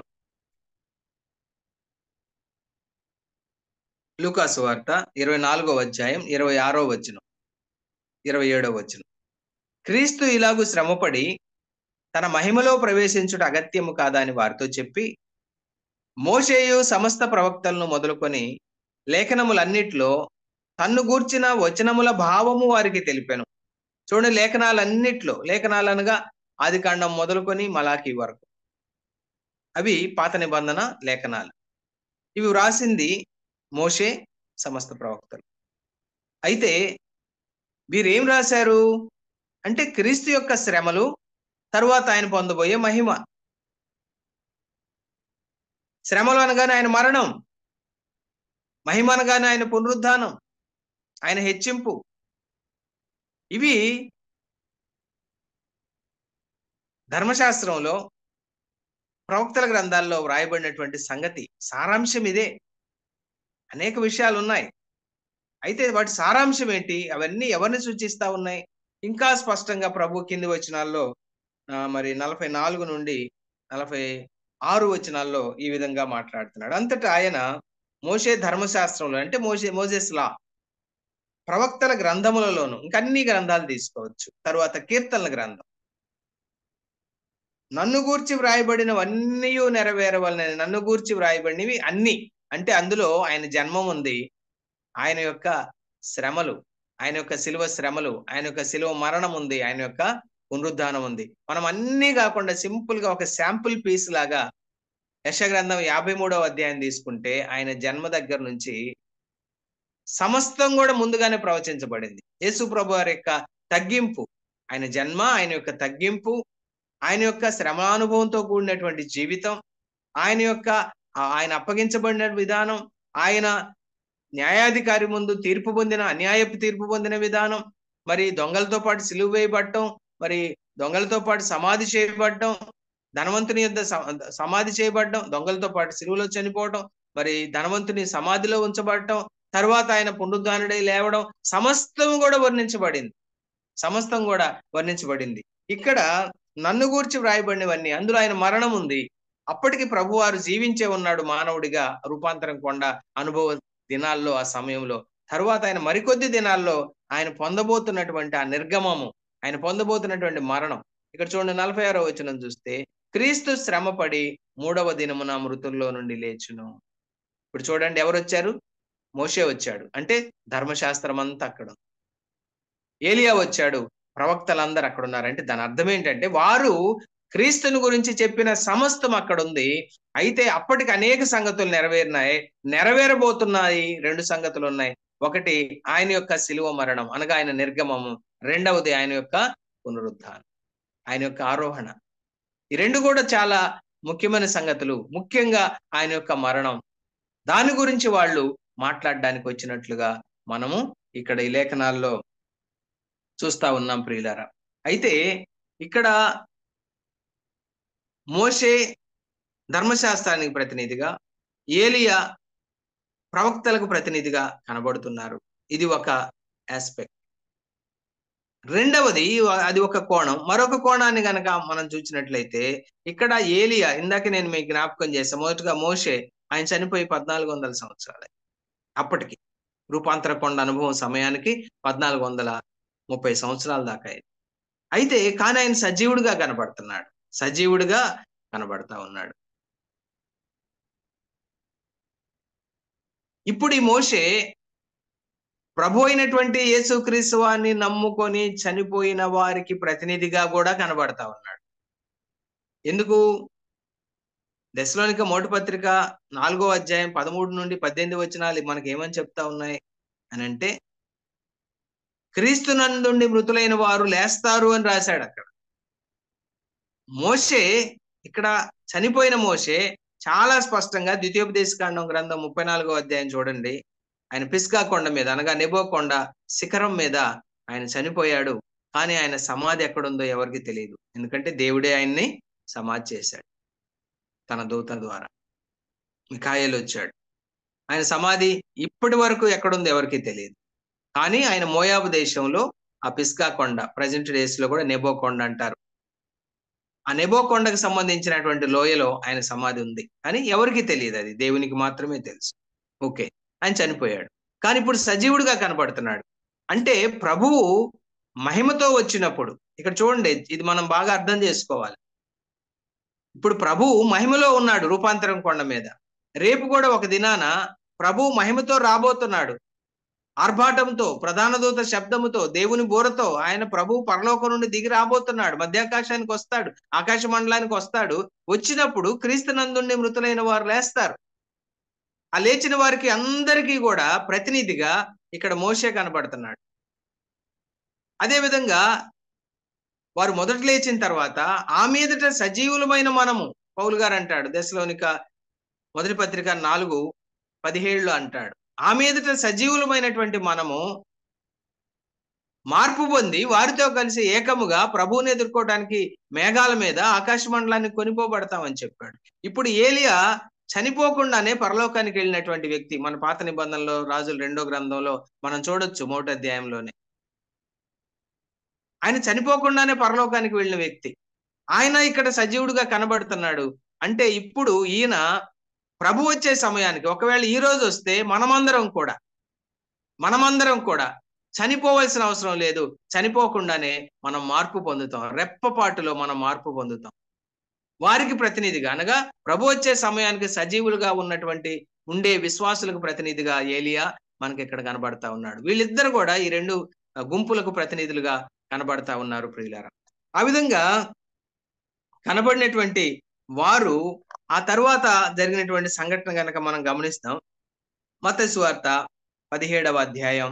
లూకాసు వార్త ఇరవై నాలుగో అధ్యాయం ఇరవై ఆరో వచనం ఇరవై ఏడో వచనం క్రీస్తు ఇలాగు శ్రమపడి తన మహిమలో ప్రవేశించుట అగత్యము కాదా అని వారితో చెప్పి మోషేయు సమస్త ప్రవక్తలను మొదలుకొని లేఖనములన్నిట్లో తన్ను గూర్చిన వచనముల భావము వారికి తెలిపాను చూడండి లేఖనాలన్నిట్లో లేఖనాలు అనగా ఆది కాండం మొదలుకొని మలాఖీ వరకు అవి పాత నిబంధన లేఖనాలు ఇవి వ్రాసింది మోషే సమస్త ప్రవక్తలు అయితే వీరేం రాశారు అంటే క్రీస్తు యొక్క శ్రమలు తరువాత ఆయన పొందబోయే మహిమ శ్రమలు అనగానే ఆయన మరణం మహిమ అనగానే ఆయన పునరుద్ధానం ఆయన హెచ్చింపు ఇవి ధర్మశాస్త్రంలో ప్రవక్తల గ్రంథాల్లో వ్రాయబడినటువంటి సంగతి సారాంశం ఇదే అనేక విషయాలు ఉన్నాయి అయితే వాటి సారాంశం ఏంటి అవన్నీ ఎవరిని సూచిస్తా ఉన్నాయి ఇంకా స్పష్టంగా ప్రభు కింది వచనాల్లో మరి నలభై నాలుగు నుండి నలభై ఆరు వచనాల్లో ఈ విధంగా మాట్లాడుతున్నాడు అంతటా ఆయన మోసే ధర్మశాస్త్రంలో అంటే మోసే మోజెస్ లా ప్రవక్తల గ్రంథములలోను ఇంకన్ని గ్రంథాలు తీసుకోవచ్చు తరువాత కీర్తనల గ్రంథం నన్ను గూర్చి వ్రాయబడినవన్నీ నెరవేరవలనని నన్ను గూర్చి వ్రాయబడినవి అన్ని అంటే అందులో ఆయన జన్మం ఉంది ఆయన యొక్క శ్రమలు ఆయన యొక్క శిలువ శ్రమలు ఆయన యొక్క శిలువ మరణం ఉంది ఆయన యొక్క పునరుద్ధానం ఉంది మనం అన్నీ కాకుండా సింపుల్ గా ఒక శాంపుల్ పీస్ లాగా యశగ్రంథం యాభై మూడవ అధ్యాయం తీసుకుంటే ఆయన జన్మ దగ్గర నుంచి సమస్తం కూడా ముందుగానే ప్రవచించబడింది యేసు ప్రభు వారి యొక్క తగ్గింపు ఆయన జన్మ ఆయన యొక్క తగ్గింపు ఆయన యొక్క శ్రమానుభవంతో కూడినటువంటి జీవితం ఆయన యొక్క ఆయన అప్పగించబడిన విధానం ఆయన న్యాయాధికారి ముందు తీర్పు పొందిన అన్యాయపు తీర్పు పొందిన విధానం మరి దొంగలతో పాటు సిలువ వేయబడటం మరి దొంగలతో పాటు సమాధి చేయబడటం ధనవంతుని యొద్ద సమాధి చేయబడటం దొంగలతో పాటు సిలువలో చనిపోవటం మరి ధనవంతుని సమాధిలో ఉంచబడటం తర్వాత ఆయన పునరుద్ధానుడై లేవడం సమస్తం కూడా వర్ణించబడింది సమస్తం కూడా వర్ణించబడింది ఇక్కడ నన్ను గూర్చి వ్రాయబడినవన్నీ అందులో ఆయన మరణం ఉంది అప్పటికి ప్రభువారు జీవించే ఉన్నాడు మానవుడిగా రూపాంతరం కొండ అనుభవ దినాల్లో ఆ సమయంలో తరువాత ఆయన మరికొద్ది దినాల్లో ఆయన పొందబోతున్నటువంటి ఆ నిర్గమము ఆయన పొందబోతున్నటువంటి మరణం ఇక్కడ చూడండి నలభై ఆరో వచనం చూస్తే క్రీస్తు శ్రమపడి మూడవ దినమున మృతుల్లో నుండి లేచును ఇప్పుడు చూడండి ఎవరు వచ్చారు మోషే వచ్చాడు అంటే ధర్మశాస్త్రం అంతా అక్కడ ఏలియా వచ్చాడు ప్రవక్తలందరూ అక్కడ ఉన్నారు అంటే దాని అర్థం ఏంటంటే వారు క్రీస్తుని గురించి చెప్పిన సమస్తం అక్కడ ఉంది అయితే అప్పటికి అనేక సంగతులు నెరవేరినాయి నెరవేరబోతున్నాయి రెండు సంగతులు ఉన్నాయి ఒకటి ఆయన యొక్క శిలువ మరణం అనగా ఆయన నిర్గమము రెండవది ఆయన యొక్క పునరుద్ధానం ఆయన యొక్క ఆరోహణ ఈ రెండు కూడా చాలా ముఖ్యమైన సంగతులు ముఖ్యంగా ఆయన యొక్క మరణం దాని గురించి వాళ్ళు మాట్లాడడానికి వచ్చినట్లుగా మనము ఇక్కడ ఈ లేఖనాల్లో చూస్తా ఉన్నాం ప్రియులారా అయితే ఇక్కడ మోషే ధర్మశాస్త్రానికి ప్రతినిధిగా ఏలియా ప్రవక్తలకు ప్రతినిధిగా కనబడుతున్నారు ఇది ఒక ఆస్పెక్ట్ రెండవది అది ఒక కోణం మరొక కోణాన్ని గనక మనం చూసినట్లయితే ఇక్కడ ఏలియా ఇందాక నేను మీకు జ్ఞాపకం చేశాను మొదటగా మోషే ఆయన చనిపోయి పద్నాలుగు వందల సంవత్సరాలు అప్పటికి రూపాంతర కొండ అనుభవం సమయానికి పద్నాలుగు వందల ముప్పై సంవత్సరాల దాకా అయింది అయితే కానీ ఆయన సజీవుడిగా కనబడుతున్నాడు సజీవుడిగా కనబడతా ఉన్నాడు ఇప్పుడు ఈ మోషే ప్రభు అయినటువంటి యేసుక్రీస్తు వారిని నమ్ముకొని చనిపోయిన వారికి ప్రతినిధిగా కూడా కనబడతా ఉన్నాడు ఎందుకు దశలోనిక మొదటి పత్రిక నాలుగో అధ్యాయం పదమూడు నుండి పద్దెనిమిది వచనాలు మనకి ఏమని చెప్తా ఉన్నాయి అని అంటే క్రీస్తు నందుండి మృతులైన వారు లేస్తారు అని రాశాడు అక్కడ మోషే ఇక్కడ చనిపోయిన మోషే చాలా స్పష్టంగా ద్వితీయోపదేశకాండం గ్రంథం ముప్పై నాలుగో అధ్యాయం చూడండి ఆయన పిస్కా కొండ మీద అనగా నెబో కొండ శిఖరం మీద ఆయన చనిపోయాడు కానీ ఆయన సమాధి ఎక్కడుందో ఎవరికి తెలియదు ఎందుకంటే దేవుడే ఆయన్ని సమాధి చేశాడు తన దూత ద్వారా మికాయలు వచ్చాడు ఆయన సమాధి ఇప్పటి వరకు ఎక్కడుందో ఎవరికి తెలియదు కానీ ఆయన మోయాబు దేశంలో ఆ పిస్కా కొండ ప్రజెంట్ డేస్ లో కూడా నెబో కొండ అంటారు ఆ నెబో కొండకు సంబంధించినటువంటి లోయలో ఆయన సమాధి ఉంది కానీ ఎవరికి తెలియదు అది దేవునికి మాత్రమే తెలుసు ఓకే ఆయన చనిపోయాడు కానీ ఇప్పుడు సజీవుడిగా కనబడుతున్నాడు అంటే ప్రభువు మహిమతో వచ్చినప్పుడు ఇక్కడ చూడండి ఇది మనం బాగా అర్థం చేసుకోవాలి ఇప్పుడు ప్రభువు మహిమలో ఉన్నాడు రూపాంతరం కొండ మీద రేపు కూడా ఒక దినాన ప్రభు మహిమతో రాబోతున్నాడు ఆర్భాటంతో ప్రధాన దూత శబ్దముతో దేవుని బోరతో ఆయన ప్రభు పరలోకం నుండి దిగి రాబోతున్నాడు మధ్యాకాశానికి వస్తాడు ఆకాశ మండలానికి వస్తాడు వచ్చినప్పుడు క్రీస్తు నందుండి మృతులైన వారు లేస్తారు ఆ లేచిన వారికి అందరికీ కూడా ప్రతినిధిగా ఇక్కడ మోసే కనబడుతున్నాడు అదే విధంగా వారు మొదట లేచిన తర్వాత ఆ మీదట సజీవులమైన మనము పౌలు గారు అంటాడు దశలోనిక మొదటి పత్రిక నాలుగు పదిహేళ్ళు అంటాడు ఆ మీదట సజీవులమైనటువంటి మనము మార్పు పొంది వారితో కలిసి ఏకముగా ప్రభువుని ఎదుర్కోవడానికి మేఘాల మీద ఆకాశ మండలాన్ని కొనిపోబడతామని చెప్పాడు ఇప్పుడు ఏలియా చనిపోకుండానే పరలోకానికి వెళ్ళినటువంటి వ్యక్తి మన పాత నిబంధనలో రాజుల రెండో గ్రంథంలో మనం చూడొచ్చు మొదటి అధ్యాయంలోనే ఆయన చనిపోకుండానే పరలోకానికి వెళ్ళిన వ్యక్తి ఆయన ఇక్కడ సజీవుడిగా కనబడుతున్నాడు అంటే ఇప్పుడు ఈయన ప్రభు వచ్చే సమయానికి ఒకవేళ ఈ రోజు వస్తే మనమందరం కూడా మనమందరం కూడా చనిపోవలసిన అవసరం లేదు చనిపోకుండానే మనం మార్పు పొందుతాం రెప్పపాటులో మనం మార్పు పొందుతాం వారికి ప్రతినిధిగా అనగా ప్రభు వచ్చే సమయానికి సజీవులుగా ఉన్నటువంటి ఉండే విశ్వాసులకు ప్రతినిధిగా ఏలియా మనకి ఇక్కడ కనబడతా ఉన్నాడు వీళ్ళిద్దరు కూడా ఈ రెండు గుంపులకు ప్రతినిధులుగా కనబడతా ఉన్నారు ప్రియులారా ఆ విధంగా కనబడినటువంటి వారు ఆ తర్వాత జరిగినటువంటి సంఘటన కనుక మనం గమనిస్తాం మత సువార్త పదిహేడవ అధ్యాయం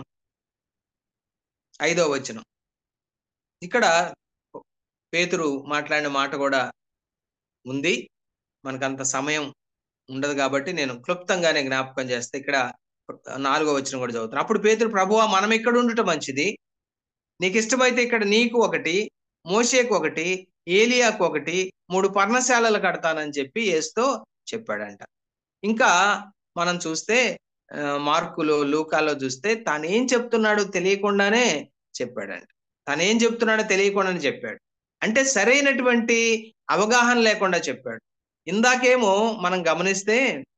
ఐదవ వచనం ఇక్కడ పేతురు మాట్లాడిన మాట కూడా ఉంది మనకంత సమయం ఉండదు కాబట్టి నేను క్లుప్తంగానే జ్ఞాపకం చేస్తే ఇక్కడ నాలుగో వచనం కూడా చదువుతాను అప్పుడు పేతురు ప్రభువా మనం ఇక్కడ ఉండటం మంచిది నీకు ఇష్టమైతే ఇక్కడ నీకు ఒకటి మోషేకు ఒకటి ఏలియాకు ఒకటి మూడు పర్ణశాలలు కడతానని చెప్పి ఏస్తో చెప్పాడంట ఇంకా మనం చూస్తే మార్కులో లూకాలో చూస్తే తాను ఏం చెప్తున్నాడో తెలియకుండానే చెప్పాడంట తను ఏం చెప్తున్నాడో తెలియకుండానే చెప్పాడు అంటే సరైనటువంటి అవగాహన లేకుండా చెప్పాడు ఇందాకేమో మనం గమనిస్తే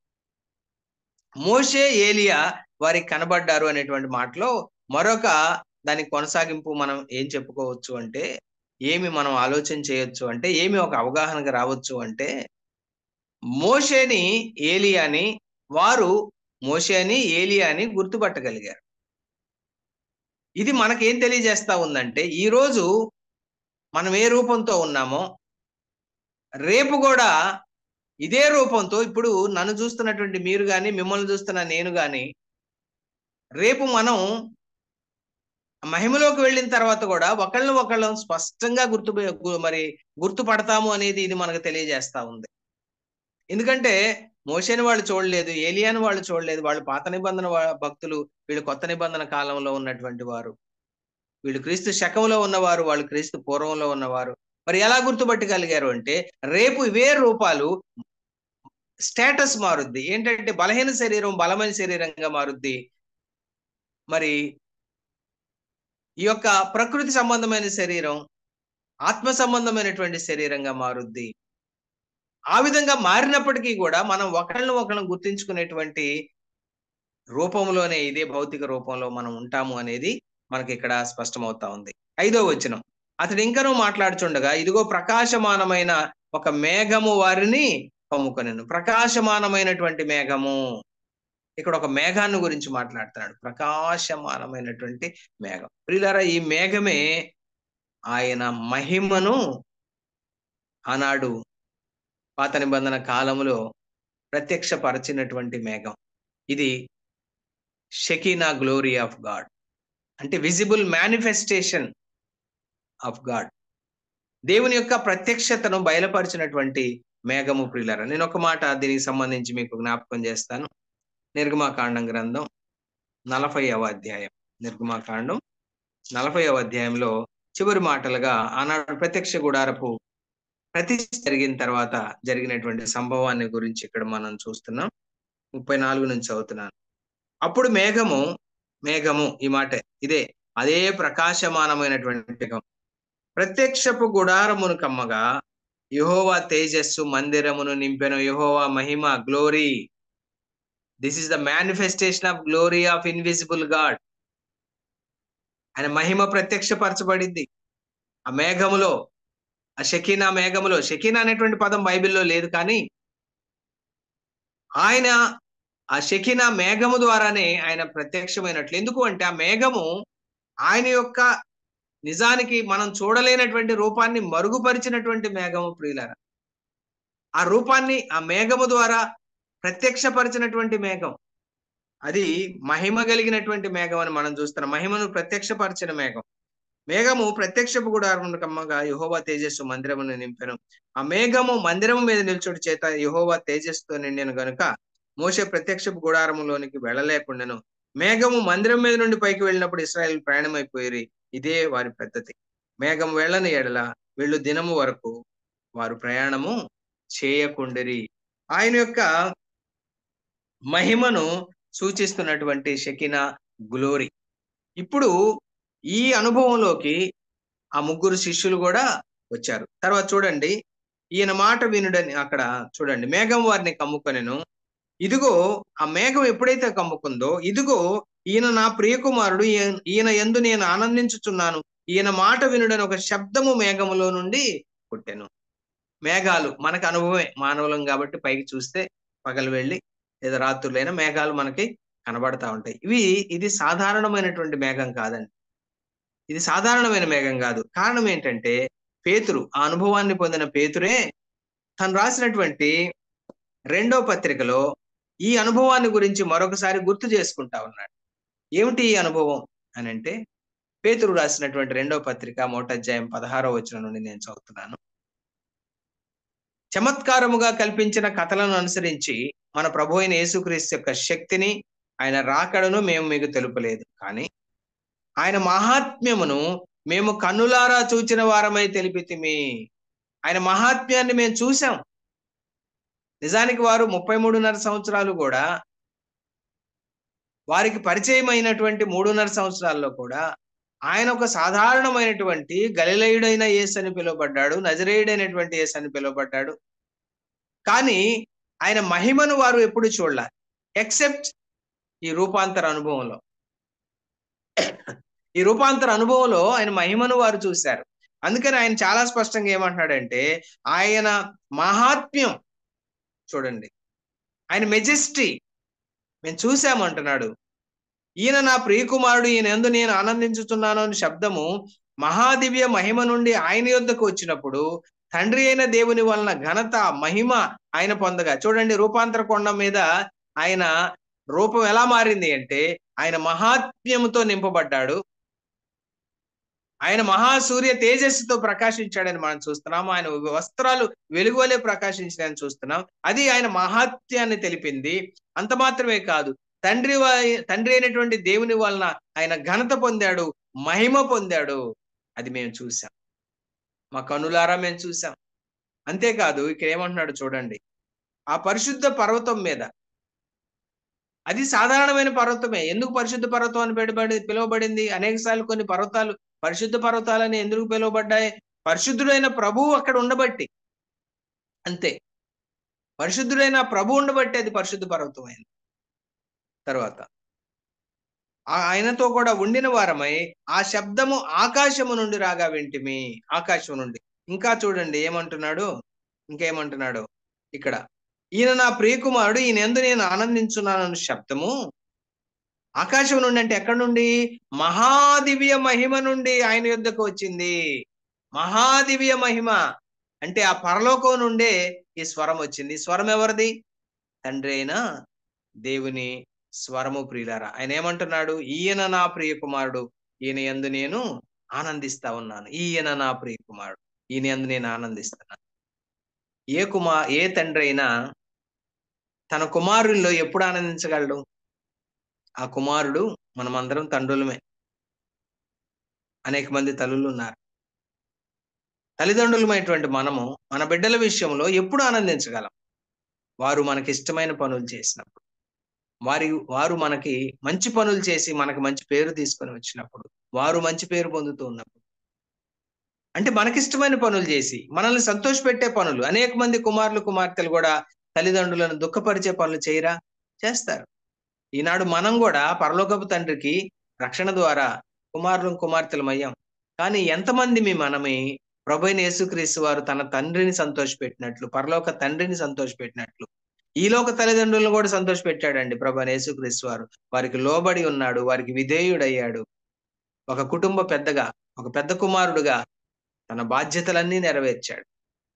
మోషే ఏలియా వారికి కనబడ్డారు అనేటువంటి మాటలో మరొక దానికి కొనసాగింపు మనం ఏం చెప్పుకోవచ్చు అంటే ఏమి మనం ఆలోచన చేయొచ్చు అంటే ఏమి ఒక అవగాహనకు రావచ్చు అంటే మోషేని ఏలియాని వారు మోషేని ఏలియాని గుర్తుపట్టగలిగారు ఇది మనకేం తెలియజేస్తా ఉందంటే ఈరోజు మనం ఏ రూపంతో ఉన్నామో రేపు కూడా ఇదే రూపంతో ఇప్పుడు నన్ను చూస్తున్నటువంటి మీరు కానీ మిమ్మల్ని చూస్తున్న నేను కానీ రేపు మనం మహిమలోకి వెళ్ళిన తర్వాత కూడా ఒకళ్ళని ఒకళ్ళం స్పష్టంగా గుర్తు మరి గుర్తుపడతాము అనేది ఇది మనకు తెలియజేస్తా ఉంది ఎందుకంటే మోషని వాళ్ళు చూడలేదు ఏలియాని వాళ్ళు చూడలేదు వాళ్ళు పాత నిబంధన భక్తులు వీళ్ళు కొత్త నిబంధన కాలంలో ఉన్నటువంటి వారు వీళ్ళు క్రీస్తు శకంలో ఉన్నవారు వాళ్ళు క్రీస్తు పూర్వంలో ఉన్నవారు మరి ఎలా గుర్తుపట్టగలిగారు అంటే రేపు ఇవే రూపాలు స్టేటస్ మారుద్ది ఏంటంటే బలహీన శరీరం బలమైన శరీరంగా మారుద్ది మరి ఈ యొక్క ప్రకృతి సంబంధమైన శరీరం ఆత్మ సంబంధమైనటువంటి శరీరంగా మారుద్ది ఆ విధంగా మారినప్పటికీ కూడా మనం ఒకళ్ళని ఒకళ్ళని గుర్తించుకునేటువంటి రూపంలోనే ఇదే భౌతిక రూపంలో మనం ఉంటాము అనేది మనకి ఇక్కడ స్పష్టమవుతా ఉంది ఐదో వచనం అతడు ఇంకనూ మాట్లాడుచుండగా ఇదిగో ప్రకాశమానమైన ఒక మేఘము వారిని కమ్ముకొనెను ప్రకాశమానమైనటువంటి మేఘము ఇక్కడ ఒక మేఘాన్ని గురించి మాట్లాడుతున్నాడు ప్రకాశమానమైనటువంటి మేఘం ప్రియులారా ఈ మేఘమే ఆయన మహిమను ఆనాడు పాత నిబంధన కాలములో ప్రత్యక్షపరచినటువంటి మేఘం ఇది షకీనా గ్లోరీ ఆఫ్ గాడ్ అంటే విజిబుల్ మేనిఫెస్టేషన్ ఆఫ్ గాడ్ దేవుని యొక్క ప్రత్యక్షతను బయలుపరిచినటువంటి మేఘము ప్రియులర నేను ఒక మాట దీనికి సంబంధించి మీకు జ్ఞాపకం చేస్తాను నిర్గమాకాండం గ్రంథం నలభైవ అధ్యాయం నిర్గమాకాండం నలభైవ అధ్యాయంలో చివరి మాటలుగా ఆనాడు ప్రత్యక్ష గుడారపు ప్రతిష్ఠ జరిగిన తర్వాత జరిగినటువంటి సంభవాన్ని గురించి ఇక్కడ మనం చూస్తున్నాం ముప్పై నాలుగు నుంచి చదువుతున్నాను అప్పుడు మేఘము మేఘము ఈ మాట ఇదే అదే ప్రకాశమానమైనటువంటి మేఘం ప్రత్యక్షపు గుడారమును కమ్మగా యహోవా తేజస్సు మందిరమును నింపెను యహోవా మహిమ glory this is the manifestation of glory of invisible God ఆయన మహిమ ప్రత్యక్షపరచబడింది ఆ మేఘములో ఆ షకీనా మేఘములో షకీనా అనేటువంటి పదం బైబిల్లో లేదు కానీ ఆయన ఆ షకీనా మేఘము ద్వారానే ఆయన ప్రత్యక్షమైనట్లు ఎందుకు అంటే ఆ మేఘము ఆయన యొక్క నిజానికి మనం చూడలేనటువంటి రూపాన్ని మరుగుపరిచినటువంటి మేఘము ప్రియులర ఆ రూపాన్ని ఆ మేఘము ద్వారా ప్రత్యక్షపరిచినటువంటి మేఘం అది మహిమ కలిగినటువంటి మేఘం అని మనం చూస్తున్నాం మహిమను ప్రత్యక్షపరిచిన మేఘం మేఘము ప్రత్యక్షపు గుడారమును కమ్మగా యహోవా తేజస్సు మందిరమును నింపెను ఆ మేఘము మందిరము మీద నిల్చుడి చేత యహోవా తేజస్సుతో నిండెను గనుక మోసే ప్రత్యక్షపు గుడారములోనికి వెళ్ళలేకుండాను మేఘము మందిరం మీద నుండి పైకి వెళ్ళినప్పుడు ఇస్రాయల్ ప్రయాణమైపోయి ఇదే వారి పద్ధతి మేఘం వెళ్ళని ఎడల వెళ్ళు దినము వరకు వారు ప్రయాణము చేయకుండిరి ఆయన యొక్క మహిమను సూచిస్తున్నటువంటి షకినా గ్లోరీ ఇప్పుడు ఈ అనుభవంలోకి ఆ ముగ్గురు శిష్యులు కూడా వచ్చారు తర్వాత చూడండి ఈయన మాట వినుడని అక్కడ చూడండి మేఘం వారిని కమ్ముకొనెను ఇదిగో ఆ మేఘం ఎప్పుడైతే కమ్ముకుందో ఇదిగో ఈయన నా ప్రియకుమారుడు ఈయన- ఈయన ఎందు నేను ఆనందించుచున్నాను ఈయన మాట వినుడని ఒక శబ్దము మేఘములో నుండి పుట్టెను మేఘాలు మనకు అనుభవమే మానవులం కాబట్టి పైకి చూస్తే పగలు వెళ్ళి లేదా రాత్రులైనా మేఘాలు మనకి కనబడతా ఉంటాయి ఇవి ఇది సాధారణమైనటువంటి మేఘం కాదండి ఇది సాధారణమైన మేఘం కాదు కారణం ఏంటంటే పేతురు ఆ అనుభవాన్ని పొందిన పేతురే తను రాసినటువంటి రెండో పత్రికలో ఈ అనుభవాన్ని గురించి మరొకసారి గుర్తు చేసుకుంటా ఉన్నాడు ఏమిటి ఈ అనుభవం అని అంటే పేతురు రాసినటువంటి రెండో పత్రిక మోటధ్యాయం పదహారో వచనం నుండి నేను చదువుతున్నాను చమత్కారముగా కల్పించిన కథలను అనుసరించి మన ప్రభు అయిన యేసుక్రీస్తు యొక్క శక్తిని ఆయన రాకడను మేము మీకు తెలుపలేదు కానీ ఆయన మహాత్మ్యమును మేము కన్నులారా చూచిన వారమై తెలిపితిమి ఆయన మహాత్మ్యాన్ని మేము చూసాం నిజానికి వారు ముప్పై మూడున్నర సంవత్సరాలు కూడా వారికి పరిచయం అయినటువంటి మూడున్నర సంవత్సరాల్లో కూడా ఆయన ఒక సాధారణమైనటువంటి గలిలయుడైన యేసు అని పిలువబడ్డాడు నజరేయుడైనటువంటి యేసు అని పిలువబడ్డాడు కానీ ఆయన మహిమను వారు ఎప్పుడు చూడాల ఎక్సెప్ట్ ఈ రూపాంతర అనుభవంలో ఈ రూపాంతర అనుభవంలో ఆయన మహిమను వారు చూశారు అందుకని ఆయన చాలా స్పష్టంగా ఏమంటున్నాడంటే ఆయన మహాత్మ్యం చూడండి ఆయన మెజెస్టీ మేము చూసామంటున్నాడు ఈయన నా ప్రియకుమారుడు ఈయన ఎందు నేను ఆనందించుతున్నాను అని శబ్దము మహాదివ్య మహిమ నుండి ఆయన యొద్దకు వచ్చినప్పుడు తండ్రి అయిన దేవుని వలన ఘనత మహిమ ఆయన పొందగా చూడండి రూపాంతర కొండ మీద ఆయన రూపం ఎలా మారింది అంటే ఆయన మహాత్మ్యముతో నింపబడ్డాడు ఆయన మహాసూర్య తేజస్సుతో ప్రకాశించాడని మనం చూస్తున్నాం ఆయన వస్త్రాలు వెలుగువలే ప్రకాశించాడని చూస్తున్నాం అది ఆయన మహాత్యాన్ని తెలిపింది అంత మాత్రమే కాదు తండ్రి వా- తండ్రి అయినటువంటి దేవుని వలన ఆయన ఘనత పొందాడు మహిమ పొందాడు అది మేము చూసాం మా కనులారా మేము చూసాం అంతేకాదు ఇక్కడ ఏమంటున్నాడు చూడండి ఆ పరిశుద్ధ పర్వతం మీద అది సాధారణమైన పర్వతమే ఎందుకు పరిశుద్ధ పర్వతం అని పిలువబడి పిలువబడింది అనేక సార్లు కొన్ని పర్వతాలు పరిశుద్ధ పర్వతాలని ఎందుకు పిలువబడ్డాయి పరిశుద్ధుడైన ప్రభువు అక్కడ ఉండబట్టి అంతే పరిశుద్ధుడైన ప్రభు ఉండబట్టి అది పరిశుద్ధ పర్వతం అయింది తర్వాత ఆ- ఆయనతో కూడా ఉండిన వారమై ఆ శబ్దము ఆకాశము నుండి రాగా వింటిమి ఆకాశం నుండి ఇంకా చూడండి ఏమంటున్నాడు ఇంకేమంటున్నాడు ఇక్కడ ఈయన నా ప్రియకుమారుడు ఈయన ఎందు నేను ఆనందించున్నానన్న శబ్దము ఆకాశం నుండి అంటే ఎక్కడి నుండి మహాదివ్య మహిమ నుండి ఆయన యుద్ధకు వచ్చింది మహాదివ్య మహిమ అంటే ఆ పరలోకం నుండే ఈ స్వరం వచ్చింది ఈ స్వరం ఎవరిది తండ్రి అయిన దేవుని స్వరము ప్రియులారా ఆయన ఏమంటున్నాడు ఈయన నా ప్రియ కుమారుడు ఈయన ఎందు నేను ఆనందిస్తా ఉన్నాను ఈయన నా ప్రియ కుమారుడు ఈయన ఎందు నేను ఆనందిస్తున్నాను ఏ కుమార్ ఏ తండ్రి అయినా తన కుమారుల్లో ఎప్పుడు ఆనందించగలడు ఆ కుమారుడు మనమందరం తండ్రులమే అనేక మంది తల్లులు ఉన్నారు తల్లిదండ్రులమైనటువంటి మనము మన బిడ్డల విషయంలో ఎప్పుడు ఆనందించగలం వారు మనకి ఇష్టమైన పనులు చేసినప్పుడు వారి వారు మనకి మంచి పనులు చేసి మనకి మంచి పేరు తీసుకొని వచ్చినప్పుడు వారు మంచి పేరు పొందుతూ ఉన్నప్పుడు అంటే మనకిష్టమైన పనులు చేసి మనల్ని సంతోషపెట్టే పనులు అనేక మంది కుమారులు కుమార్తెలు కూడా తల్లిదండ్రులను దుఃఖపరిచే పనులు చేయరా చేస్తారు ఈనాడు మనం కూడా పరలోకపు తండ్రికి రక్షణ ద్వారా కుమారులు కుమార్తెలం అయ్యాం కానీ ఎంతమంది మీ మనమే ప్రభైన యేసుక్రీస్తు వారు తన తండ్రిని సంతోషపెట్టినట్లు పరలోక తండ్రిని సంతోషపెట్టినట్లు ఈలోక తల్లిదండ్రులను కూడా సంతోషపెట్టాడండి ప్రభు యేసుక్రీస్తు వారు వారికి లోబడి ఉన్నాడు వారికి విధేయుడయ్యాడు ఒక కుటుంబ పెద్దగా ఒక పెద్ద కుమారుడుగా తన బాధ్యతలన్నీ నెరవేర్చాడు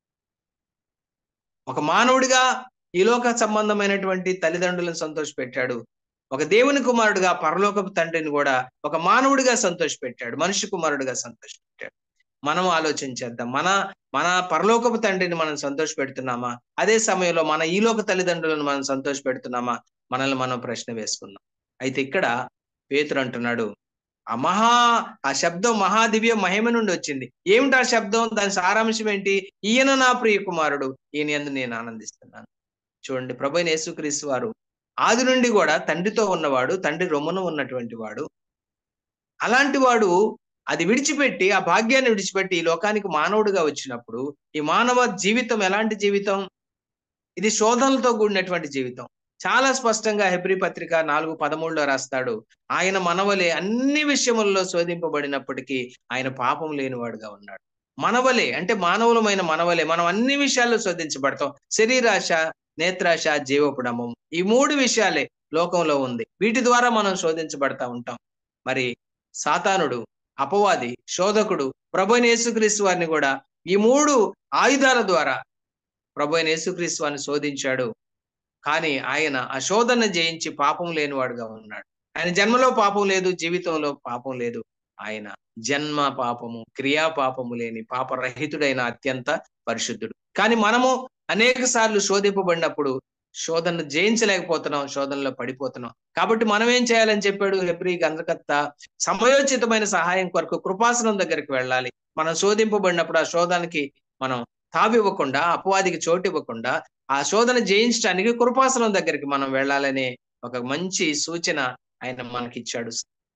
ఒక మానవుడిగా ఈలోక సంబంధమైనటువంటి తల్లిదండ్రులను సంతోషపెట్టాడు ఒక దేవుని కుమారుడుగా పరలోకపు తండ్రిని కూడా ఒక మానవుడిగా సంతోషపెట్టాడు మనిషి కుమారుడిగా సంతోషపెట్టాడు మనం ఆలోచించేద్దాం మన మన పరలోకపు తండ్రిని మనం సంతోష పెడుతున్నామా అదే సమయంలో మన ఈలోక తల్లిదండ్రులను మనం సంతోష పెడుతున్నామా మనల్ని మనం ప్రశ్న వేసుకుందాం అయితే ఇక్కడ పేతురు అంటున్నాడు ఆ మహా ఆ శబ్దం మహాదివ్య మహిమ నుండి వచ్చింది ఏమిటి ఆ శబ్దం దాని సారాంశం ఏంటి ఈయన నా ప్రియ కుమారుడు ఈయన ఎందు నేను ఆనందిస్తున్నాను చూడండి ప్రభు యేసుక్రీస్తు వారు ఆది నుండి కూడా తండ్రితో ఉన్నవాడు తండ్రి రొమ్మున ఉన్నటువంటి వాడు అలాంటి వాడు అది విడిచిపెట్టి ఆ భాగ్యాన్ని విడిచిపెట్టి ఈ లోకానికి మానవుడిగా వచ్చినప్పుడు ఈ మానవ జీవితం ఎలాంటి జీవితం ఇది శోధనలతో కూడినటువంటి జీవితం చాలా స్పష్టంగా హెబ్రి పత్రిక నాలుగు పదమూడులో రాస్తాడు ఆయన మనవలే అన్ని విషయములలో శోధింపబడినప్పటికీ ఆయన పాపం లేనివాడుగా ఉన్నాడు మనవలే అంటే మానవులమైన మనవలే మనం అన్ని విషయాల్లో శోధించబడతాం శరీరాశ నేత్రాశ జీవపుడమం ఈ మూడు విషయాలే లోకంలో ఉంది వీటి ద్వారా మనం శోధించబడతా ఉంటాం మరి సాతానుడు అపవాది శోధకుడు ప్రభు యేసుక్రీస్తు వారిని కూడా ఈ మూడు ఆయుధాల ద్వారా ప్రభు యేసుక్రీస్తు వారిని శోధించాడు కానీ ఆయన ఆ శోధన జయించి పాపం లేనివాడుగా ఉన్నాడు ఆయన జన్మలో పాపం లేదు జీవితంలో పాపం లేదు ఆయన జన్మ పాపము క్రియా పాపము లేని పాపరహితుడైన అత్యంత పరిశుద్ధుడు కానీ మనము అనేక సార్లు శోధింపబడినప్పుడు శోధనను జయించలేకపోతున్నాం శోధనలో పడిపోతున్నాం కాబట్టి మనం ఏం చేయాలని చెప్పాడు హెబ్రి గంధకత్త సమయోచితమైన సహాయం కొరకు కృపాసనం దగ్గరికి వెళ్ళాలి మనం శోధింపబడినప్పుడు ఆ శోధనకి మనం తావివ్వకుండా అపవాదికి చోటు ఇవ్వకుండా ఆ శోధన జయించడానికి కృపాసనం దగ్గరికి మనం వెళ్ళాలనే ఒక మంచి సూచన ఆయన మనకిచ్చాడు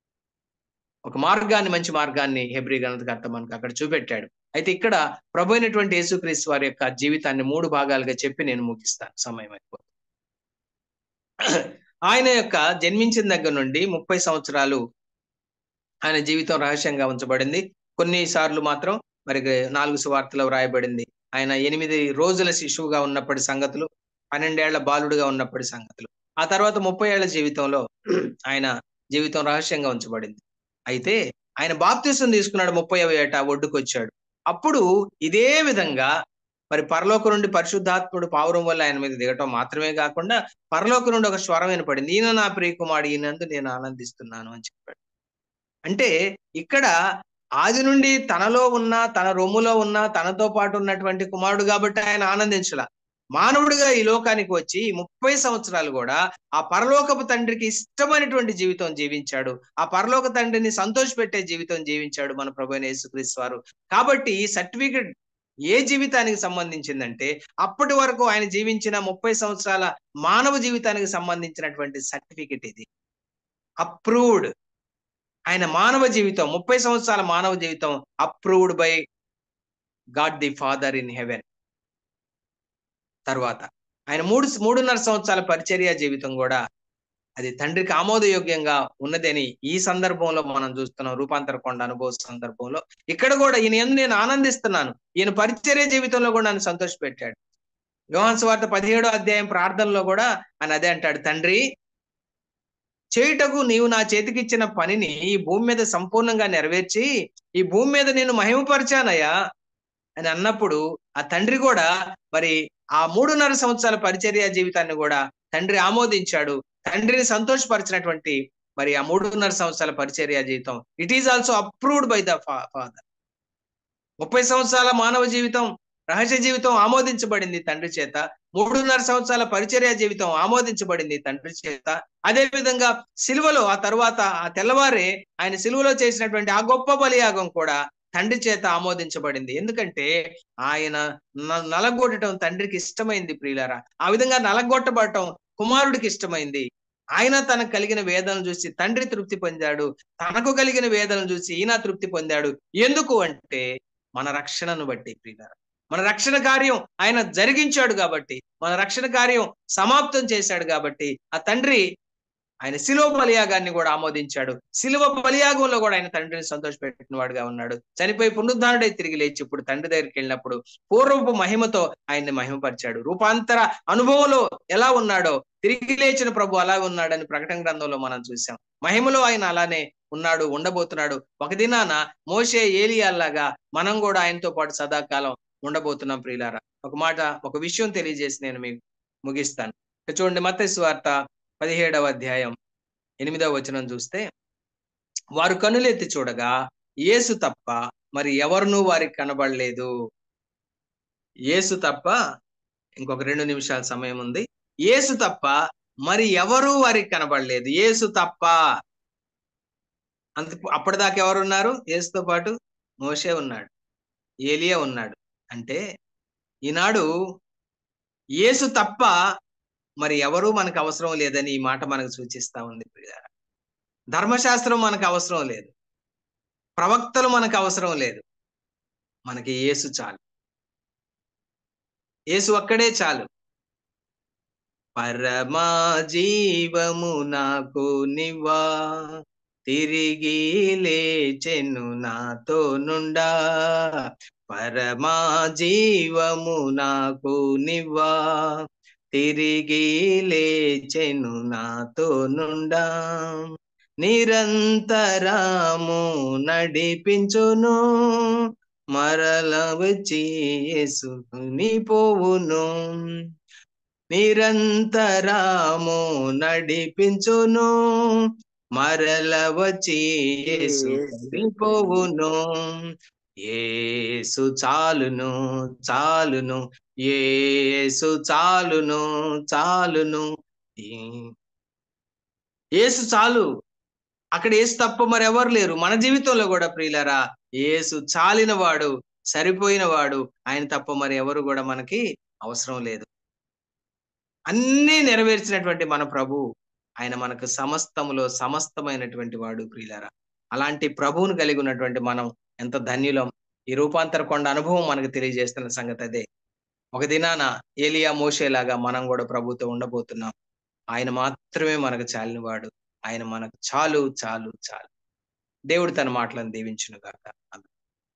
ఒక మార్గాన్ని మంచి మార్గాన్ని హెబ్రి గణతకర్త మనకు అక్కడ చూపెట్టాడు అయితే ఇక్కడ ప్రభు అయినటువంటి యేసుక్రీస్తు వారి యొక్క జీవితాన్ని మూడు భాగాలుగా చెప్పి నేను ముగిస్తాను సమయం అయిపోతుంది ఆయన యొక్క జన్మించిన దగ్గర నుండి ముప్పై సంవత్సరాలు ఆయన జీవితం రహస్యంగా ఉంచబడింది కొన్నిసార్లు మాత్రం మరి నాలుగు సువార్తలో వ్రాయబడింది ఆయన ఎనిమిది రోజుల శిశువుగా ఉన్నప్పటి సంగతులు పన్నెండేళ్ల బాలుడుగా ఉన్నప్పటి సంగతులు ఆ తర్వాత ముప్పై ఏళ్ల జీవితంలో ఆయన జీవితం రహస్యంగా ఉంచబడింది అయితే ఆయన బాప్తీసం తీసుకున్నాడు ముప్పై ఏట ఒడ్డుకు వచ్చాడు అప్పుడు ఇదే విధంగా మరి పరలోక నుండి పరిశుద్ధాత్ముడు పావురం వల్ల ఆయన మీద దిగటం మాత్రమే కాకుండా పరలోక నుండి ఒక స్వరం వినపడింది ఈయన నా ప్రియకుమారుడు ఈయనందు నేను ఆనందిస్తున్నాను అని చెప్పాడు అంటే ఇక్కడ ఆది నుండి తనలో ఉన్న తన రొమ్ములో ఉన్న తనతో పాటు ఉన్నటువంటి కుమారుడు కాబట్టి ఆయన ఆనందించల మానవుడిగా ఈ లోకానికి వచ్చి ముప్పై సంవత్సరాలు కూడా ఆ పరలోకపు తండ్రికి ఇష్టమైనటువంటి జీవితం జీవించాడు ఆ పరలోక తండ్రిని సంతోషపెట్టే జీవితం జీవించాడు మన ప్రభు యేసుక్రీస్తు వారు కాబట్టి ఈ సర్టిఫికెట్ ఏ జీవితానికి సంబంధించిందంటే అప్పటి వరకు ఆయన జీవించిన ముప్పై సంవత్సరాల మానవ జీవితానికి సంబంధించినటువంటి సర్టిఫికెట్ ఇది అప్రూవ్డ్ ఆయన మానవ జీవితం ముప్పై సంవత్సరాల మానవ జీవితం approved by God the Father in heaven తర్వాత ఆయన మూడు మూడున్నర సంవత్సరాల పరిచర్య జీవితం కూడా అది తండ్రికి ఆమోదయోగ్యంగా ఉన్నదని ఈ సందర్భంలో మనం చూస్తున్నాం రూపాంతర కొండ అనుభవ సందర్భంలో ఇక్కడ కూడా ఈయన ఎందు నేను ఆనందిస్తున్నాను ఈయన పరిచర్య జీవితంలో కూడా నన్ను సంతోషపెట్టాడు యోహాన్ సువార్త పదిహేడో అధ్యాయం ప్రార్థనలో కూడా ఆయన అదే అంటాడు తండ్రి చేయుటకు నీవు నా చేతికిచ్చిన పనిని ఈ భూమి మీద సంపూర్ణంగా నెరవేర్చి ఈ భూమి మీద నేను మహిమపరిచానయ్యా అని అన్నప్పుడు ఆ తండ్రి కూడా మరి ఆ మూడున్నర సంవత్సరాల పరిచర్య జీవితాన్ని కూడా తండ్రి ఆమోదించాడు తండ్రిని సంతోషపరిచినటువంటి మరి ఆ మూడున్నర సంవత్సరాల పరిచర్య జీవితం it is also approved by the Father ముప్పై సంవత్సరాల మానవ జీవితం రహస్య జీవితం ఆమోదించబడింది తండ్రి చేత మూడున్నర సంవత్సరాల పరిచర్య జీవితం ఆమోదించబడింది తండ్రి చేత అదే విధంగా సిలువలో ఆ తర్వాత ఆ తెల్లవారే ఆయన సిలువలో చేసినటువంటి ఆ గొప్ప బలియాగం కూడా తండ్రి చేత ఆమోదించబడింది ఎందుకంటే ఆయన న- నలగొట్టడం తండ్రికి ఇష్టమైంది ప్రియులారా ఆ విధంగా నలగొట్టబడటం కుమారుడికి ఇష్టమైంది ఆయన తనకు కలిగిన వేదనలు చూసి తండ్రి తృప్తి పొందాడు తనకు కలిగిన వేదనలు చూసి ఈయన తృప్తి పొందాడు ఎందుకు అంటే మన రక్షణను బట్టి ప్రియులారా మన రక్షణ కార్యం ఆయన జరిగించాడు కాబట్టి మన రక్షణ కార్యం సమాప్తం చేశాడు కాబట్టి ఆ తండ్రి ఆయన శిలువ బలియాగాన్ని కూడా ఆమోదించాడు శిలువ బలియాగంలో కూడా ఆయన తండ్రిని సంతోషపెట్టిన వాడుగా ఉన్నాడు చనిపోయి పునరుద్ధారుడై తిరిగి లేచి ఇప్పుడు తండ్రి దగ్గరికి వెళ్ళినప్పుడు పూర్వపు మహిమతో ఆయన్ని మహిమపరిచాడు రూపాంతర అనుభవంలో ఎలా ఉన్నాడో తిరిగి లేచిన ప్రభు అలా ఉన్నాడని ప్రకటన గ్రంథంలో మనం చూసాం మహిమలో ఆయన అలానే ఉన్నాడు ఉండబోతున్నాడు ఒక దినాన మోషే ఏలియాల్లాగా మనం కూడా ఆయనతో పాటు సదాకాలం ఉండబోతున్నాం ప్రియులారా ఒక మాట ఒక విషయం తెలియజేసి నేను మీకు ముగిస్తాను ఇక చూడండి మత్తయి వార్త పదిహేడవ అధ్యాయం ఎనిమిదవ వచనం చూస్తే వారు కనులెత్తి చూడగా యేసు తప్ప మరి ఎవరునూ వారికి కనబడలేదు యేసు తప్ప ఇంకొక రెండు నిమిషాల సమయం ఉంది యేసు తప్ప మరి ఎవరు వారికి కనబడలేదు యేసు తప్ప అంత అప్పటిదాకా ఎవరు ఉన్నారు యేసుతో పాటు మోషే ఉన్నాడు ఏలియా ఉన్నాడు అంటే ఈనాడు యేసు తప్ప మరి ఎవరు మనకు అవసరం లేదని ఈ మాట మనకు సూచిస్తా ఉంది ప్రియులారా. ధర్మశాస్త్రం మనకు అవసరం లేదు ప్రవక్తలు మనకు అవసరం లేదు మనకి యేసు చాలు యేసు ఒక్కడే చాలు పరమా జీవము నాకు నివా తిరిగి లేచెను నాతో నుండా పరమా జీవము నాకు నివా తిరిగి లేచెను నాతో నుండా నిరంతరము నడిపించును మరల వచ్చి యేసుని పోవును నిరంతరము నడిపించును మరల వచ్చి యేసుని పోవును ఏసు చాలును చాలును ఏసు చాలును చాలును ఈ- ఏసు చాలు అక్కడ ఏసు తప్ప మరి ఎవరు లేరు మన జీవితంలో కూడా ప్రియులరా ఏసు చాలిన వాడు సరిపోయిన వాడు ఆయన తప్ప మరి ఎవరు కూడా మనకి అవసరం లేదు అన్నీ నెరవేర్చినటువంటి మన ప్రభు ఆయన మనకు సమస్తములో సమస్తమైనటువంటి వాడు ప్రియులరా అలాంటి ప్రభువును కలిగి ఉన్నటువంటి మనం ఎంత ధన్యులం ఈ రూపాంతర కొండ అనుభవం మనకు తెలియజేస్తున్న సంగతి అదే ఒక దినాన ఏలియా మోషేలాగా మనం కూడా ప్రభుతో ఉండబోతున్నాం ఆయన మాత్రమే మనకు చాలిన వాడు ఆయన మనకు చాలు చాలు చాలు దేవుడు తన మాటలను దీవించును గాక ఆమేన్.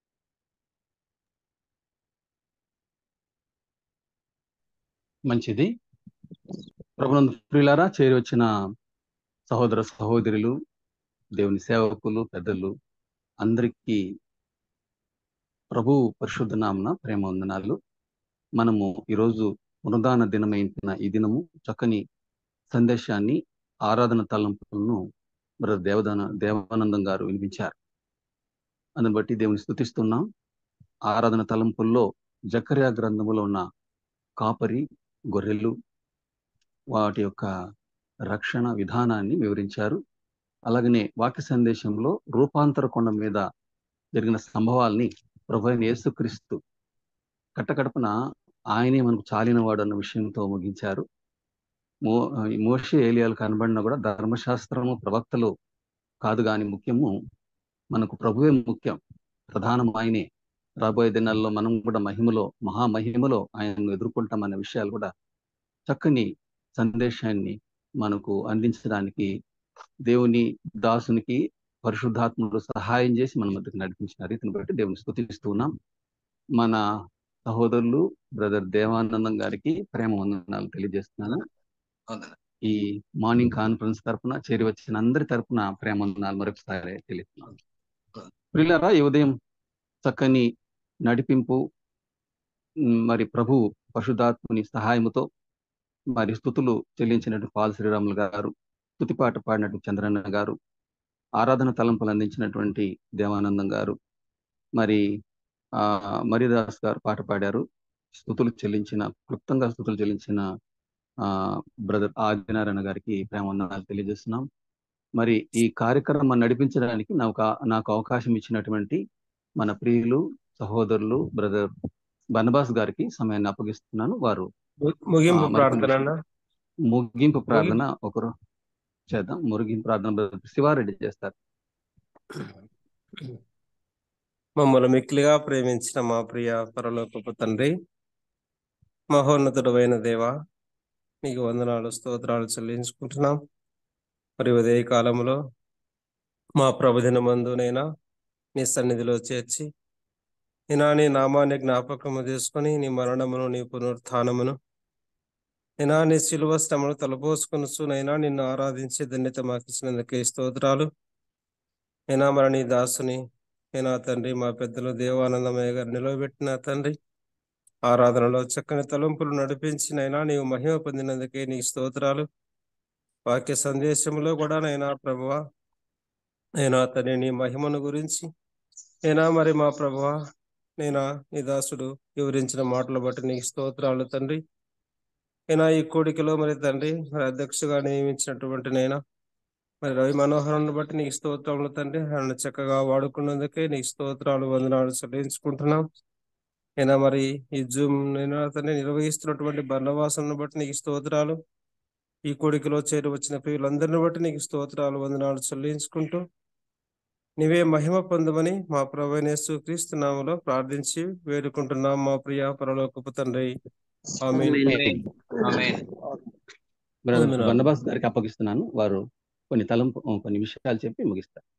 మంచిది ప్రభునందు ప్రియులారా చేరి వచ్చిన సహోదర సహోదరులు దేవుని సేవకులు పెద్దలు అందరికీ ప్రభు పరిశుద్ధ నామన ప్రేమ వందనాలు మనము ఈరోజు పునరుదాన దినమైన ఈ దినము చక్కని సందేశాన్ని ఆరాధన తలంపులను మరి దేవదాన దేవానందం గారు వినిపించారు అందుని బట్టి దేవుని స్థుతిస్తున్నాం ఆరాధన తలంపుల్లో జకర్యా గ్రంథములో ఉన్న కాపరి గొర్రెలు వాటి యొక్క రక్షణ విధానాన్ని వివరించారు అలాగనే వాక్య సందేశంలో రూపాంతర కొండ మీద జరిగిన సంభవాల్ని ప్రభు అయిన యేసుక్రీస్తు కట్టకడపన ఆయనే మనకు చాలినవాడు అన్న విషయంతో ముగించారు మో ఈ మోషే ఏలియాలు కనబడినా కూడా ధర్మశాస్త్రము ప్రవక్తలు కాదు కానీ ముఖ్యము మనకు ప్రభువే ముఖ్యం ప్రధానం ఆయనే రాబోయే దినాల్లో మనం కూడా మహిమలో మహామహిమలో ఆయనను ఎదుర్కొంటామనే విషయాలు కూడా చక్కని సందేశాన్ని మనకు అందించడానికి దేవుని దాసునికి పరిశుద్ధాత్ముడు సహాయం చేసి మన మధ్యకు నడిపించిన రీతిని బట్టి దేవుని స్థుతిస్తూ ఉన్నాం మన సహోదరులు బ్రదర్ దేవానందం గారికి ప్రేమ వందనాలు తెలియజేస్తున్నాను వందనాలు. ఈ మార్నింగ్ కాన్ఫరెన్స్ తరపున చేరి వచ్చిన అందరి తరపున ప్రేమ వందనాలు మరొకసారి తెలియజేస్తున్నాను ప్రియులారా ఈ ఉదయం చక్కని నడిపింపు ఉమ్, మరి ప్రభు పశుధాత్ముని సహాయముతో మరి స్థుతులు చెల్లించినట్టు పాల్ శ్రీరాములు గారు స్థుతిపాట పాడినట్టు చంద్రన్న గారు ఆరాధన తలంపులు అందించినటువంటి దేవానందం గారు మరి ఆ మరిదాస్ గారు పాట పాడారు స్థుతులు చెల్లించిన క్లుప్తంగా స్థుతులు చెల్లించిన ఆ బ్రదర్ ఆదినారాయణ గారికి ప్రేమ వందనాలు తెలియజేస్తున్నాం మరి ఈ కార్యక్రమం నడిపించడానికి నాకు నాకు అవకాశం ఇచ్చినటువంటి మన ప్రియులు సహోదరులు బ్రదర్ బనబాస్ గారికి సమయాన్ని అప్పగిస్తున్నాను వారు ముగింపు ఆ, మరికొన్ని ప్రార్థన అన్న ముగింపు ప్రార్థన ఒకరు చేద్దాం ముగింపు ప్రార్థన బ్రదర్ శివారెడ్డి చేస్తారు మమ్మల్ని మిక్కిలిగా ప్రేమించిన మా ప్రియ పరలోకపు తండ్రి మహోన్నతుడమైన దేవ నీకు వందనాలు స్తోత్రాలు చెల్లించుకుంటున్నాం మరి ఉదయ కాలంలో మా ప్రభుదిన మందునైనా నీ సన్నిధిలో చేర్చి నినా నీ నామాన్ని జ్ఞాపకము చేసుకొని నీ మరణమును నీ పునరుత్థానమును నినా నీ శిలువ శ్రమను తలపోసుకొనుచు నైనా నిన్ను ఆరాధించే ధన్యత మాకు ఇచ్చినందుకే స్తోత్రాలు అయినా మరి నీ దాసుని అయినా తండ్రి మా పెద్దలు దేవానందమయ్య గారు నిలవబెట్టిన తండ్రి ఆరాధనలో చక్కని తలంపులు నడిపించినైనా నీవు మహిమ పొందినందుకే నీ స్తోత్రాలు వాక్య సందేశంలో కూడా నైనా ప్రభువ అయినా తండ్రి నీ మహిమను గురించి అయినా మరి మా ప్రభువ నేనా నీ దాసుడు వివరించిన మాటలు బట్టి నీకు స్తోత్రాలు తండ్రి అయినా ఈ కోడికలో మరి తండ్రి మరి అధ్యక్షుగా నియమించినటువంటి నైనా మరి రవి మనోహరాన్ని బట్టి నీకు స్తోత్రములు తండ్రి ఆయన చక్కగా వాడుకున్నందుకే నీకు స్తోత్రాలు వందనాలు చెల్లించుకుంటున్నాం అయినా మరి ఈ జూమ్ నేను తండ్రి నిర్వహిస్తున్నటువంటి బర్ణవాసనను బట్టి నీకు స్తోత్రాలు ఈ కోడికలో చేరి వచ్చిన ప్రియులందరిని బట్టి నీకు స్తోత్రాలు వందనాలు చెల్లించుకుంటూ నీవే మహిమ పొందమని మా ప్రభునేసు క్రీస్తు నామములో ప్రార్థించి వేడుకుంటున్నాం మా ప్రియ పరలోకపు తండ్రి ఆమేన్ ఆమేన్. ఆమేన్. బ్రదర్ వందనాలు. బన్నబాస్ గారికి అప్పగిస్తున్నాను వారు కొన్ని తలంపు కొన్ని విషయాలు చెప్పి ముగిస్తారు